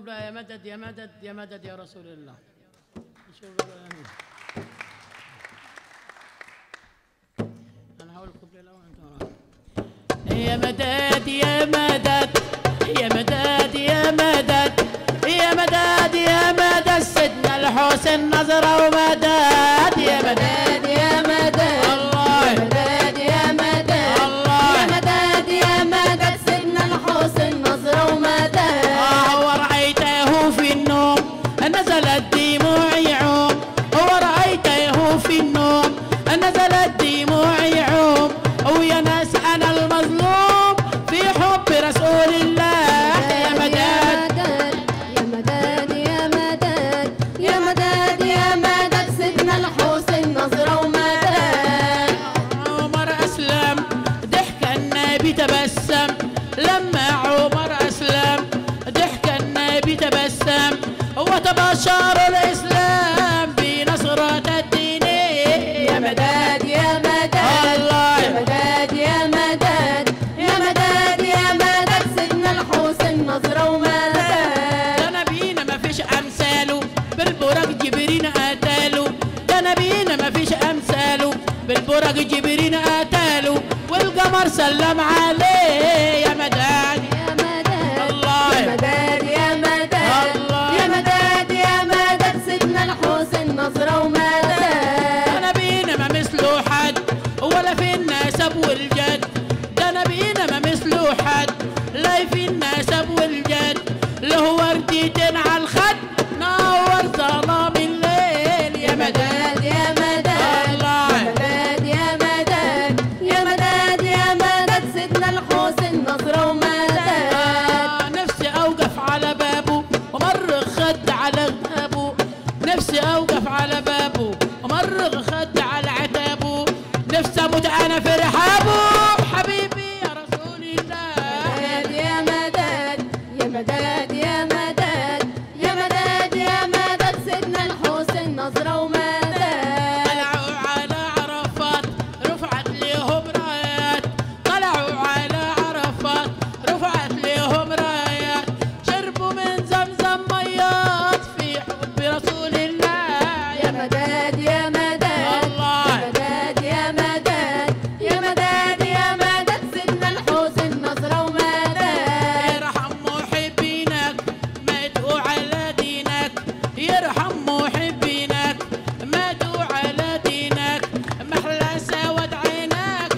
بقى يا مدد يا مدد يا مدد يا رسول الله نشوف بقى يعني. انا هقول الكوبليه الاول انت ورايا. يا مدد يا مدد يا مدد يا مدد يا مدد يا مدد سيدنا الحسين نظرة ومدد يا مدد مدد يا مدد الله. يا مدد يا مدد الله. يا مدد يا مدد سيدنا الحسين نظرة ومدد آه ورأيته في النوم نزلت دموع يعوم ورأيته في النوم نزلت دموع يعوم ويا ناس أنا المظلوم في حب رسول الله يا مدد يا مدد يا مدد يا مدد يا مدد سيدنا الحسين نظرة ومدد عمر أسلم ضحك النبي تبسم لما عمر أسلم ضحك النبي تبسم وتبشر الإسلام بنصرة الدين يا مدد يا مدد الله. يا مدد يا مدد يا مدد يا مدد سيدنا الحسين نظرة ومدد ده نبينا ما فيش امثاله بالبرج جبرين قتاله ده نبينا ما فيش امثاله بالبرج جبرين قتاله والقمر سلم عليه يا مدد يا مدد الله. يا مدد يا مدد الله. يا مدد يا مدد سيدنا الحسين نظرة ومدد ده نبينا ما مثله حد ولا في النسب والجد ده نبينا ما مثله حد لا في النسب والجد له وردتين على الخد نور ظلام الليل يا مدد مدد يا مدد الله. يا مدد يا مدد يا مدد يا مدد سيدنا الحسين نظرة ومدد آه، نفسي اوقف على بابه ومر خد على غابه نفسي اوقف على بابه ومر خد على عتابه نفسي اموت انا في رحابه حبيبي يا رسول الله مدد يا مدد يا مدد يا مدد يا مدد يا مدد سيدنا الحسين نظرة ومدد طلعوا على عرفات رفعت لهم رايات طلعوا على عرفات رفعت لهم رايات شربوا من زمزم ميات في حب رسول الله يا مدد يا مدد الله. يا مدد يا مدد يا مدد يا مدد سيدنا الحسين نظرة ومدد يرحم محبينك ماتوا على دينك يرحم محبينك ماتوا على دينك محلى سواد عينك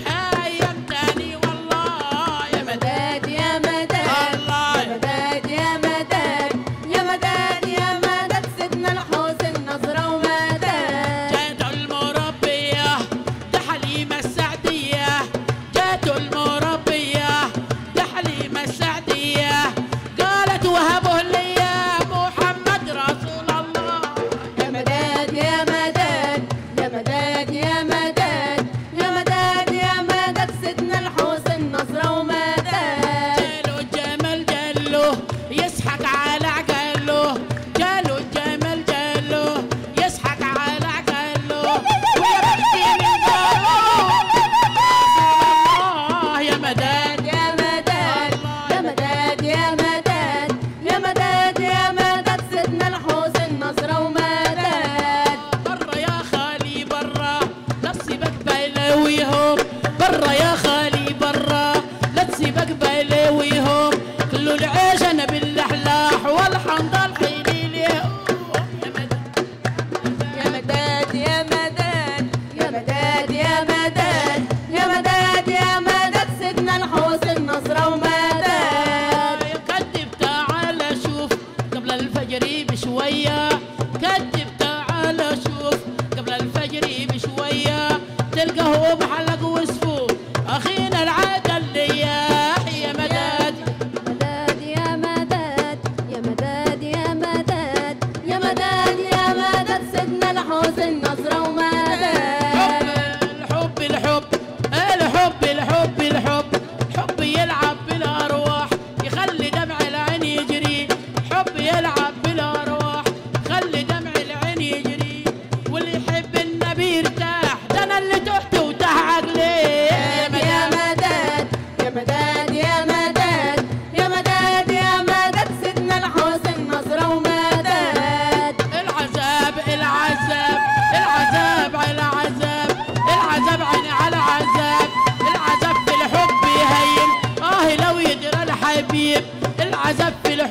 ايمتني والله يا مدد مدد يا مدد الله. يا مدد يا مدد يا مدد يا مدد سيدنا الحسين نظرة ومدد جات المربية ده حليمة السعدية جات المربية ده حليمة السعدية قالت وهبه لي يا محمد رسول الله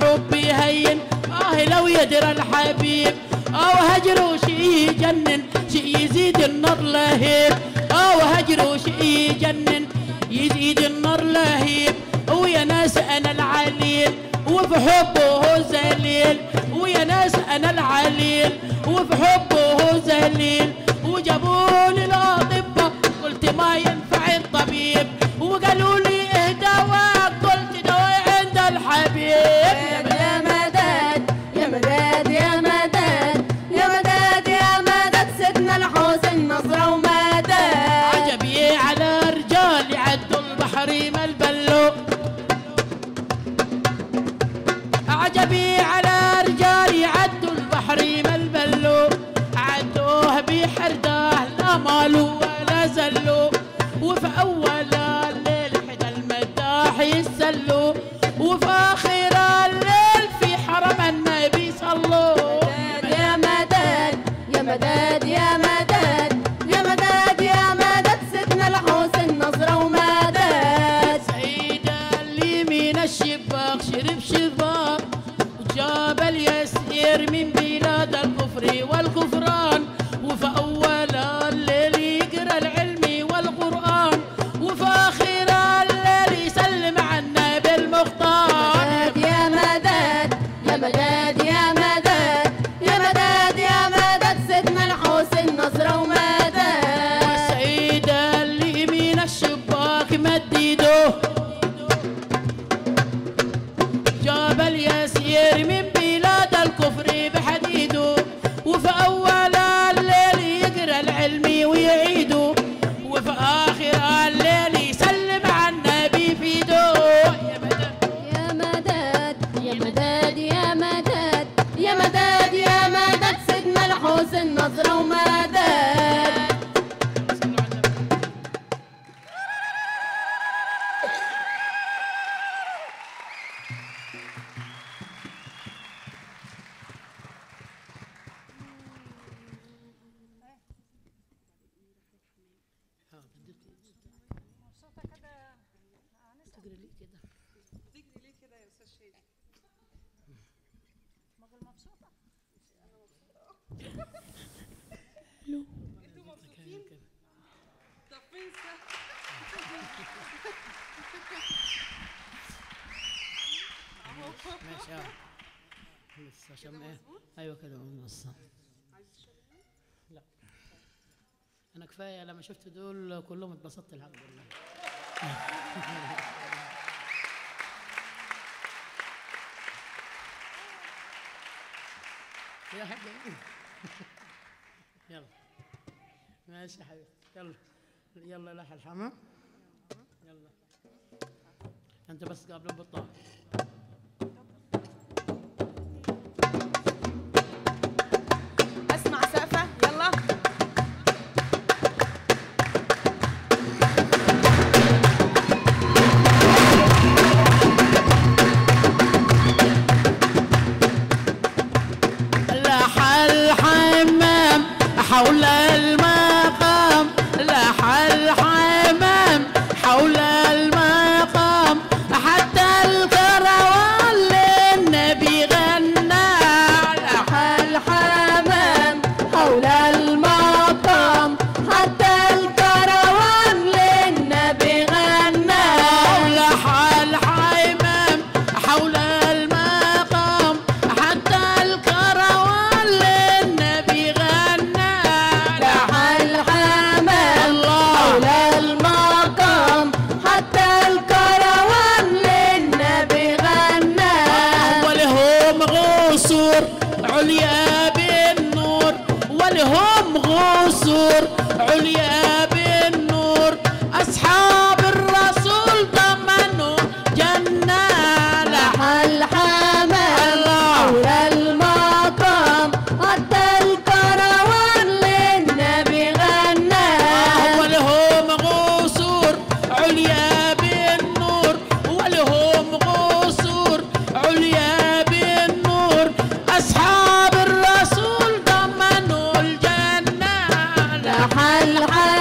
الحب يهين اه لو يدرى الحبيب او هجره شي يجنن شي يزيد النار لهيب او هجره شي يجنن يزيد النار لهيب ويا ناس انا العليل وفي حبه ذليل ويا ناس انا العليل وفي حبه ذليل وجابوا لي الاطباء قلت ما ينفع الطبيب وقالوا لي ايه دواء قلت دواء عند الحبيب يا مداد يا مداد يا مداد يا مداد يا مداد سيدنا الحسين نصرة ومداد عجبي على رجال يعدوا البحر ما البلو عجبي على رجال يعدوا البحر ما البلو عدوه بحرداه لا مالوا ولا زلوا وفي اول الليل حدا المداح يسلوا وفي اخر الليل في حرم النبي صلوا يا مداد يا مداد يا مداد يا مداد يا مداد سيدنا الحسين نصرة ومداد سعيد اللي من الشباك شرب شباك وجاب اليسير من بلاد الكفر والكفران وفي أول الليل يقرأ العلم والقرآن وفي آخر الليل يسلم على النبي المختار مداد يا مداد يا مداد يا مداد يا مداد يا مداد سيدنا الحسين نصرة ومداد سعيد اللي من الشباك مديده جاب اليسير من بلاد الكفر بحديده وفي أول الليل يقرأ العلم ويعيده وفي آخر الليل يسلم على النبي في يده يا مدد يا مداد يا مداد يا مداد يا مداد يا مداد سيدنا الحسين نصرة ومداد ماشي اه بس عشان ايه ايوه كده ونص لا انا كفايه لما شفت دول كلهم اتبسطت الحمد لله يا حاجة يلا ماشي يا حبيبتي يلا يلا لح الحمام يلا انت بس قبل البطاقة اسمع سقفه يلا لح الحمام حول المقام لح الحمام حول المقام حتى الكروان للنبي غنى لح الحمام حول المقام حتى الكروان للنبي غنى لح الحمام حول المقام حتى الكروان للنبي غنى لح الحمام حول المقام حتى الكروان للنبي غنى ولهم غصور عليا بالنور ولهم غصور عليا بالنور أصحاب الرسول ضمنوا جنة لح الحمام الله. حول المقام حتى الكروان للنبي غنى ولهم غصور عليا بالنور ولهم غصور عليا بالنور أصحاب الرسول ضمنوا الجنة لح الحمام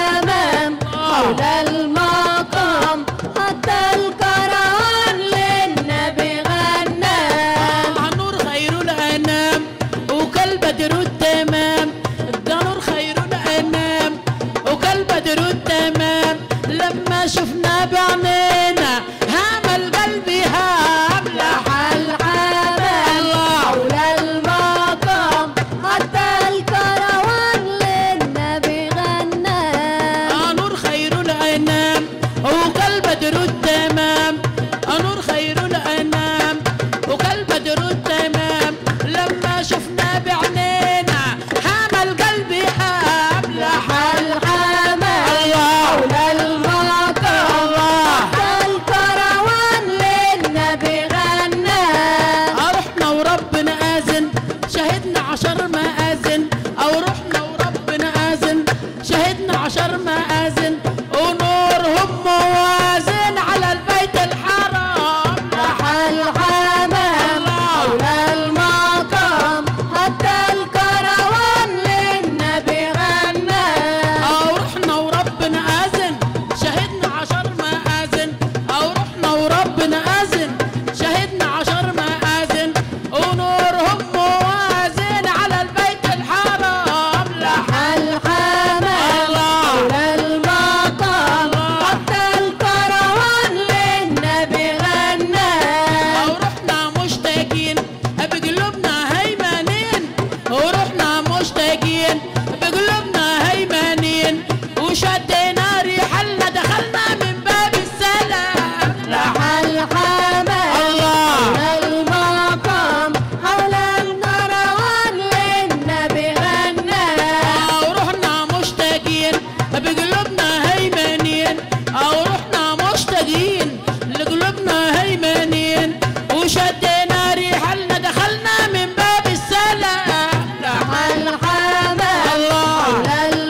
مشتاقين بقلوبنا هيمانين وشدينا ريحنا دخلنا من باب السلام لحل حمام الله حول المقام حول النروان للنبي غنى أو رحنا مشتاقين بقلوبنا هيمانين أو رحنا مشتاقين لقلوبنا هيمانين وشدينا ريحنا دخلنا من باب السلام لحل حمام الله حول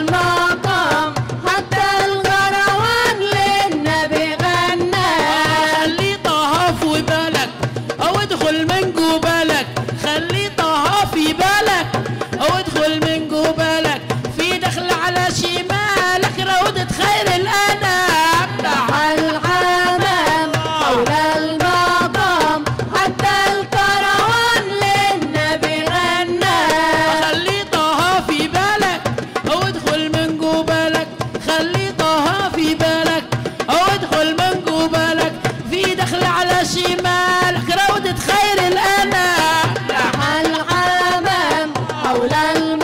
المقام حتى الغروان للنبي غنى خلي طه في بالك او ادخل من قبالك خلي طه في بالك او ادخل من قبالك في دخل على شمالك روضة خير الانام لحل حمام حول المقام حتى الكروان للنبي غنى خلي طه في بالك او ادخل من قبالك خلي طه في بالك او ادخل من قبالك في دخل على شمالك روضة خير الانام لحل حمام حول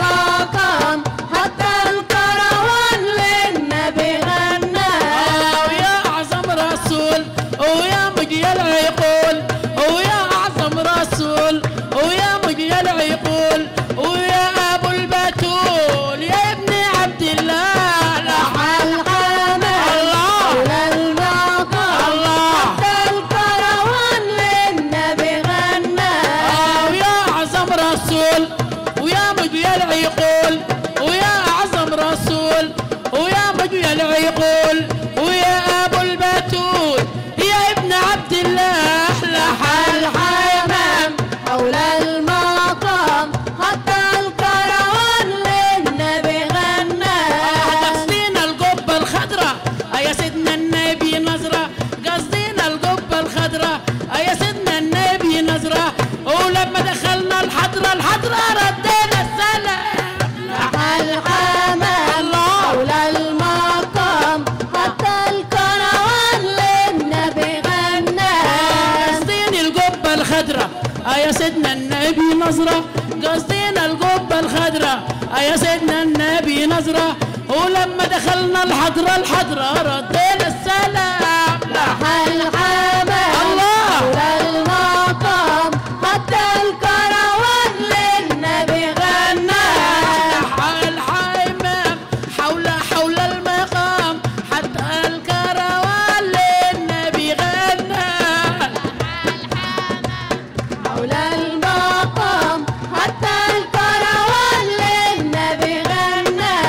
المقام حتى الكروان للنبي غنى ويا أعظم رسول ويا مجي العقول ويا أعظم رسول ويا مجي العقول ويا أبو البتول يا ابن عبد الله لحل حمام الله. حول المقام الله. حتى الكروان للنبي غنى ويا أعظم رسول ويا مجي العقول ويا أعظم رسول ويا مجي العقول ويا أبو البتول يا ابن عبد الله لحل الحمام حول المقام حتى الكروان للنبي غنى قصدينا القبة الخضراء يا سيدنا النبي نظرة قصدينا القبة الخضراء يا سيدنا النبي نظرة ولما دخلنا الحضرة الحضرة ردينا السلام الحمام الله. حول المقام حتى الكروان للنبي غنى قصدين القبة الخضراء يا سيدنا النبي نظرة قصدين القبة الخضراء يا سيدنا النبي نظرة ولما دخلنا الحضرة الحضرة ردينا السلام الحمام الله. حول المقام حتى الكروان للنبي غنى الحمام حول حول المقام حتى الكروان للنبي غنى حول المقام حتى الكروان للنبي غنى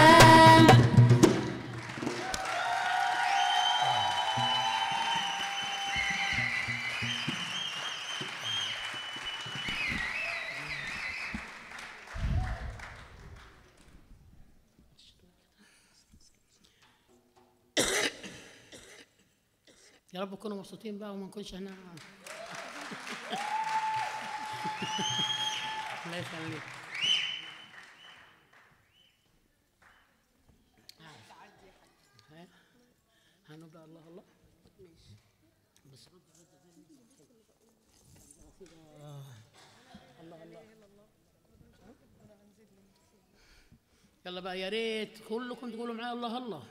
يا رب تكونوا مبسوطين بقى وما نكونش احنا الله يخليك ها؟ هنبقى الله الله بس رد رد آه. الله الله يلا بقى يا ريت كلكم تقولوا معايا الله الله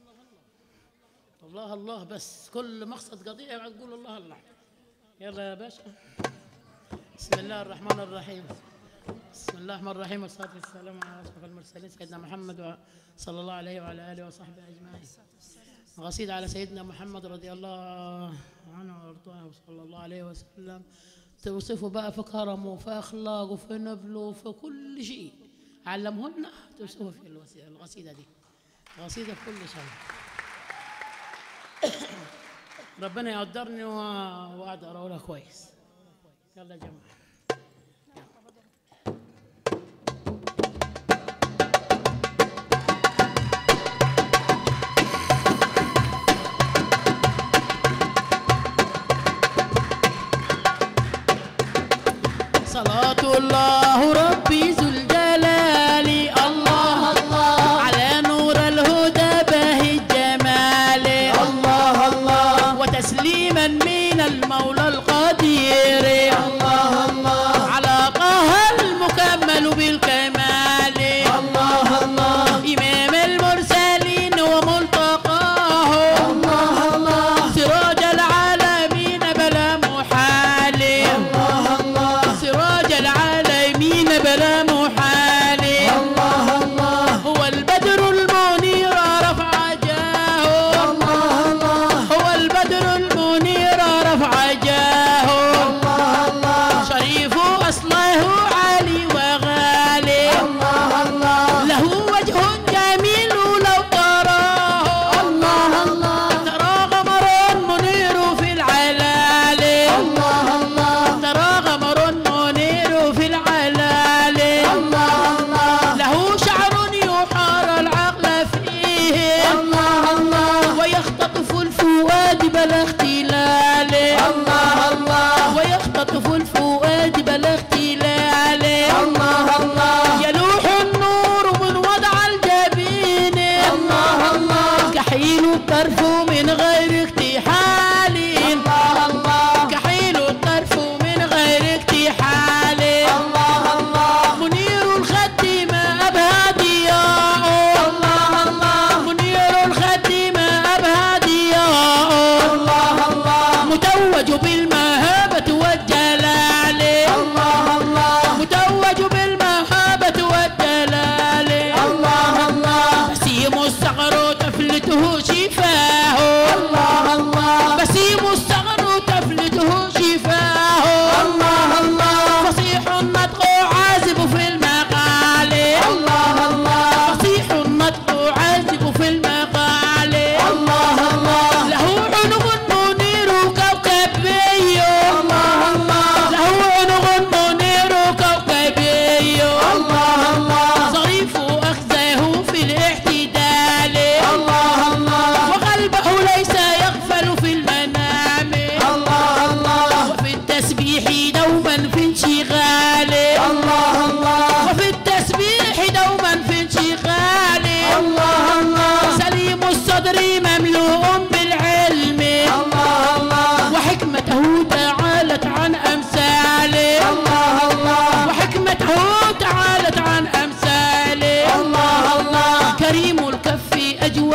الله الله بس كل مقصد قضية بعد تقول الله الله يلا يا باشا بسم الله الرحمن الرحيم بسم الله الرحمن الرحيم والصلاة والسلام على أشرف المرسلين سيدنا محمد صلى الله عليه وعلى آله وصحبه أجمعين قصيدة على سيدنا محمد رضي الله عنه وارضاه صلى الله عليه وسلم توصفه بقى في كرمه في أخلاقه في نبله في كل شيء علمهن توصفه في الوسي- القصيدة دي قصيدة في كل شيء ربنا يقدرني و- واقدر اقولها كويس يلا يا جماعه صلاة الله ربي ذو الجلال الله الله على نور الهدى باهي الجمال الله الله وتسليما من المولى القدير الله الله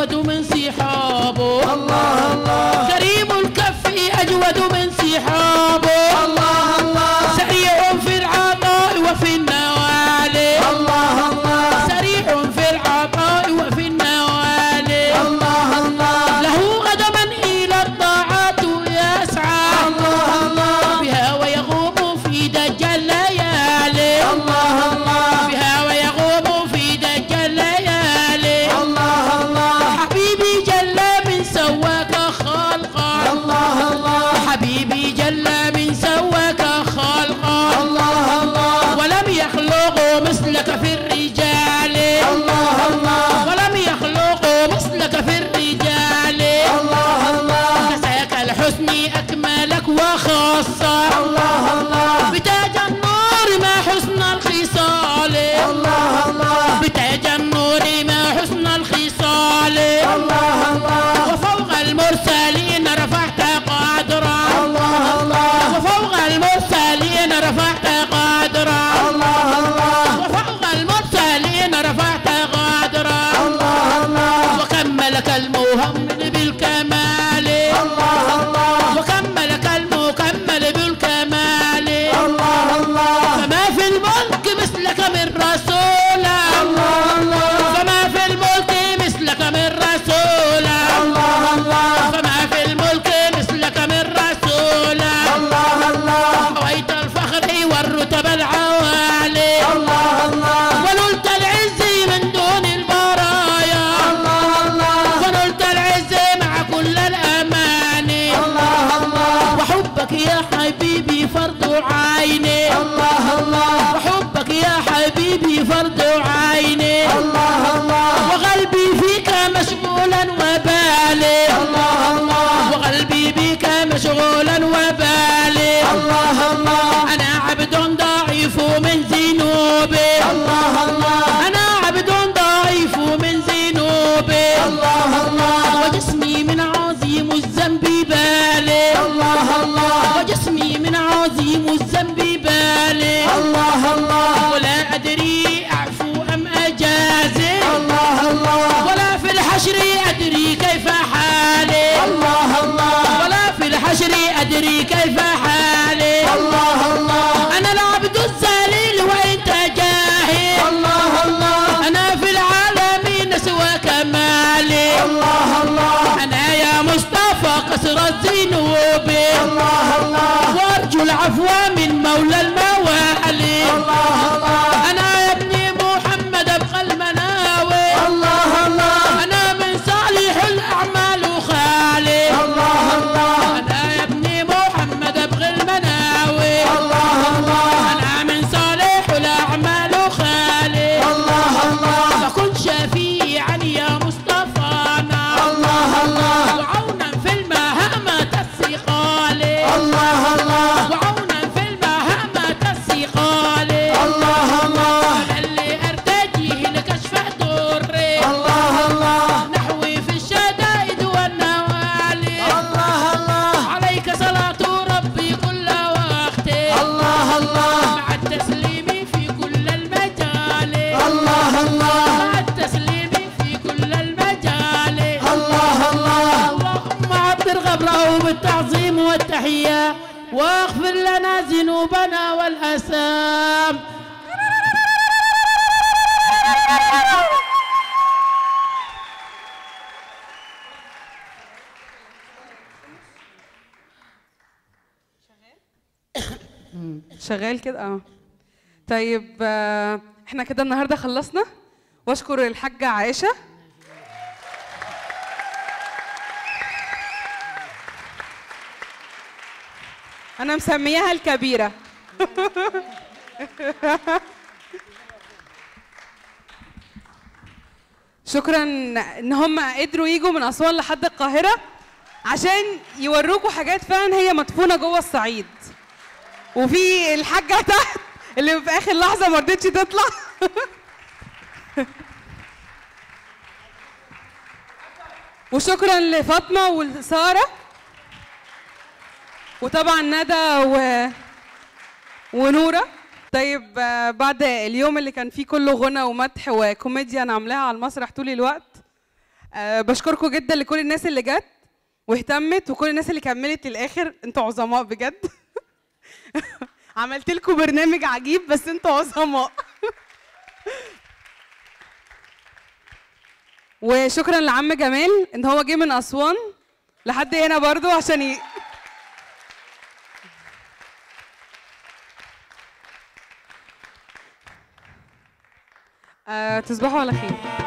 أجود من صحابه الله الله كريم الكف أجود من صحابه الله الله سريع في العطاء وفي النوال الله الله سريع في العطاء وفي النوال الله الله له قدما إلى الطاعات يسعى الله الله بها ويغوم في دج الليالي الله الله بها ويغوم في دج الليالي الله الله حبيبي جل من سواك خلقا الله الله حبيبي جل من سواك خلقا الله الله ولم يخلقوا مثلك في الرجال الله الله ولم يخلقوا مثلك في الرجال الله الله كساك الحسن أكملك وخاصة الله الله بتاج النور ما حسن الخصال الله الله بتاج النور ما حسن الخصال الله الله وفوق المرسلين رفعت قدرا الله الله وفوق المرسلين رفعت قدرا الله الله وفوق المرسلين رفعت قدرا الله الله وكملك المهمل بالكمال الله الله وكملك المكمل بالكمال الله الله فما في الملك مثلك من رسول الله الله فما في الملك مثلك من رسول الله الله فما في الملك مثلك من رسول الله الله حويت الفخر والرتب العوالي الله الله ونلت العز من دون البرايا الله الله ونلت العز مع كل الأماني الله الله وحبك يا حبيبي فرض عيني الله الله وحبك يا حبيبي فرض عيني الله الله وقلبي فيك مشغولا وبالي الله الله وقلبي بك مشغولا وبالي الله الله أنا عبد ضعيف من ذنوبي الله الله أنا عبد ضعيف من ذنوبي الله الله وجسمي من عظيم الذنب بالي الله الله وجسمي من عظيم الذنب بالي الله الله ولا أدري أعفو أم أجازي الله الله ولا في الحشر أدري كيف حالي الله الله ولا في الحشر أدري كيف حالي الله الله أنا العبد الذليل وأنت جاهل الله الله أنا في العالمين سوى كمالي الله الله أنا يا مصطفى قصر الذنوب الله الله وأرجو العفو من مولى الموالي الله الله أنا يا ابني محمد أبقى المناوي الله الله أنا من صالح الأعمال خالي الله الله أنا يا ابني محمد أبغي المناوي الله الله أنا من صالح الأعمال خالي الله الله فكن شفيعا يا مصطفانا الله الله وعونا في المهمة الثقال الله الله وعونا في المهمة الثقال الله الله أنا اللي أرتجيه لكشف ضري الله الله نحوي في الشدائد والنوالي الله الله عليك صلاة ربي كل وقت الله الله مع التسليم في كل المجال الله الله مع التسليم في كل المجال الله الله اللهم عبر غبره بالتعظيم والتحية واغفر لنا ذنوبنا والأثام شغال كده اه طيب آه، احنا كده النهارده خلصنا واشكر الحاجه عائشه انا مسمياها الكبيره شكرا ان هم قدروا يجوا من اسوان لحد القاهره عشان يوروكوا حاجات فعلا هي مدفونه جوه الصعيد وفي الحاجه تحت اللي في اخر لحظه ما رضتش تطلع وشكرا لفاطمه وساره وطبعا ندى و... ونوره طيب آه، بعد اليوم اللي كان فيه كله غنى ومدح وكوميديا انا عاملاها على المسرح طول الوقت آه بشكركم جدا لكل الناس اللي جت واهتمت وكل الناس اللي كملت للاخر انتوا عظماء بجد عملت لكم برنامج عجيب بس انتوا عظماء وشكرا لعم جمال ان هو جه من اسوان لحد هنا برضو عشان ي... آه تصبحوا على خير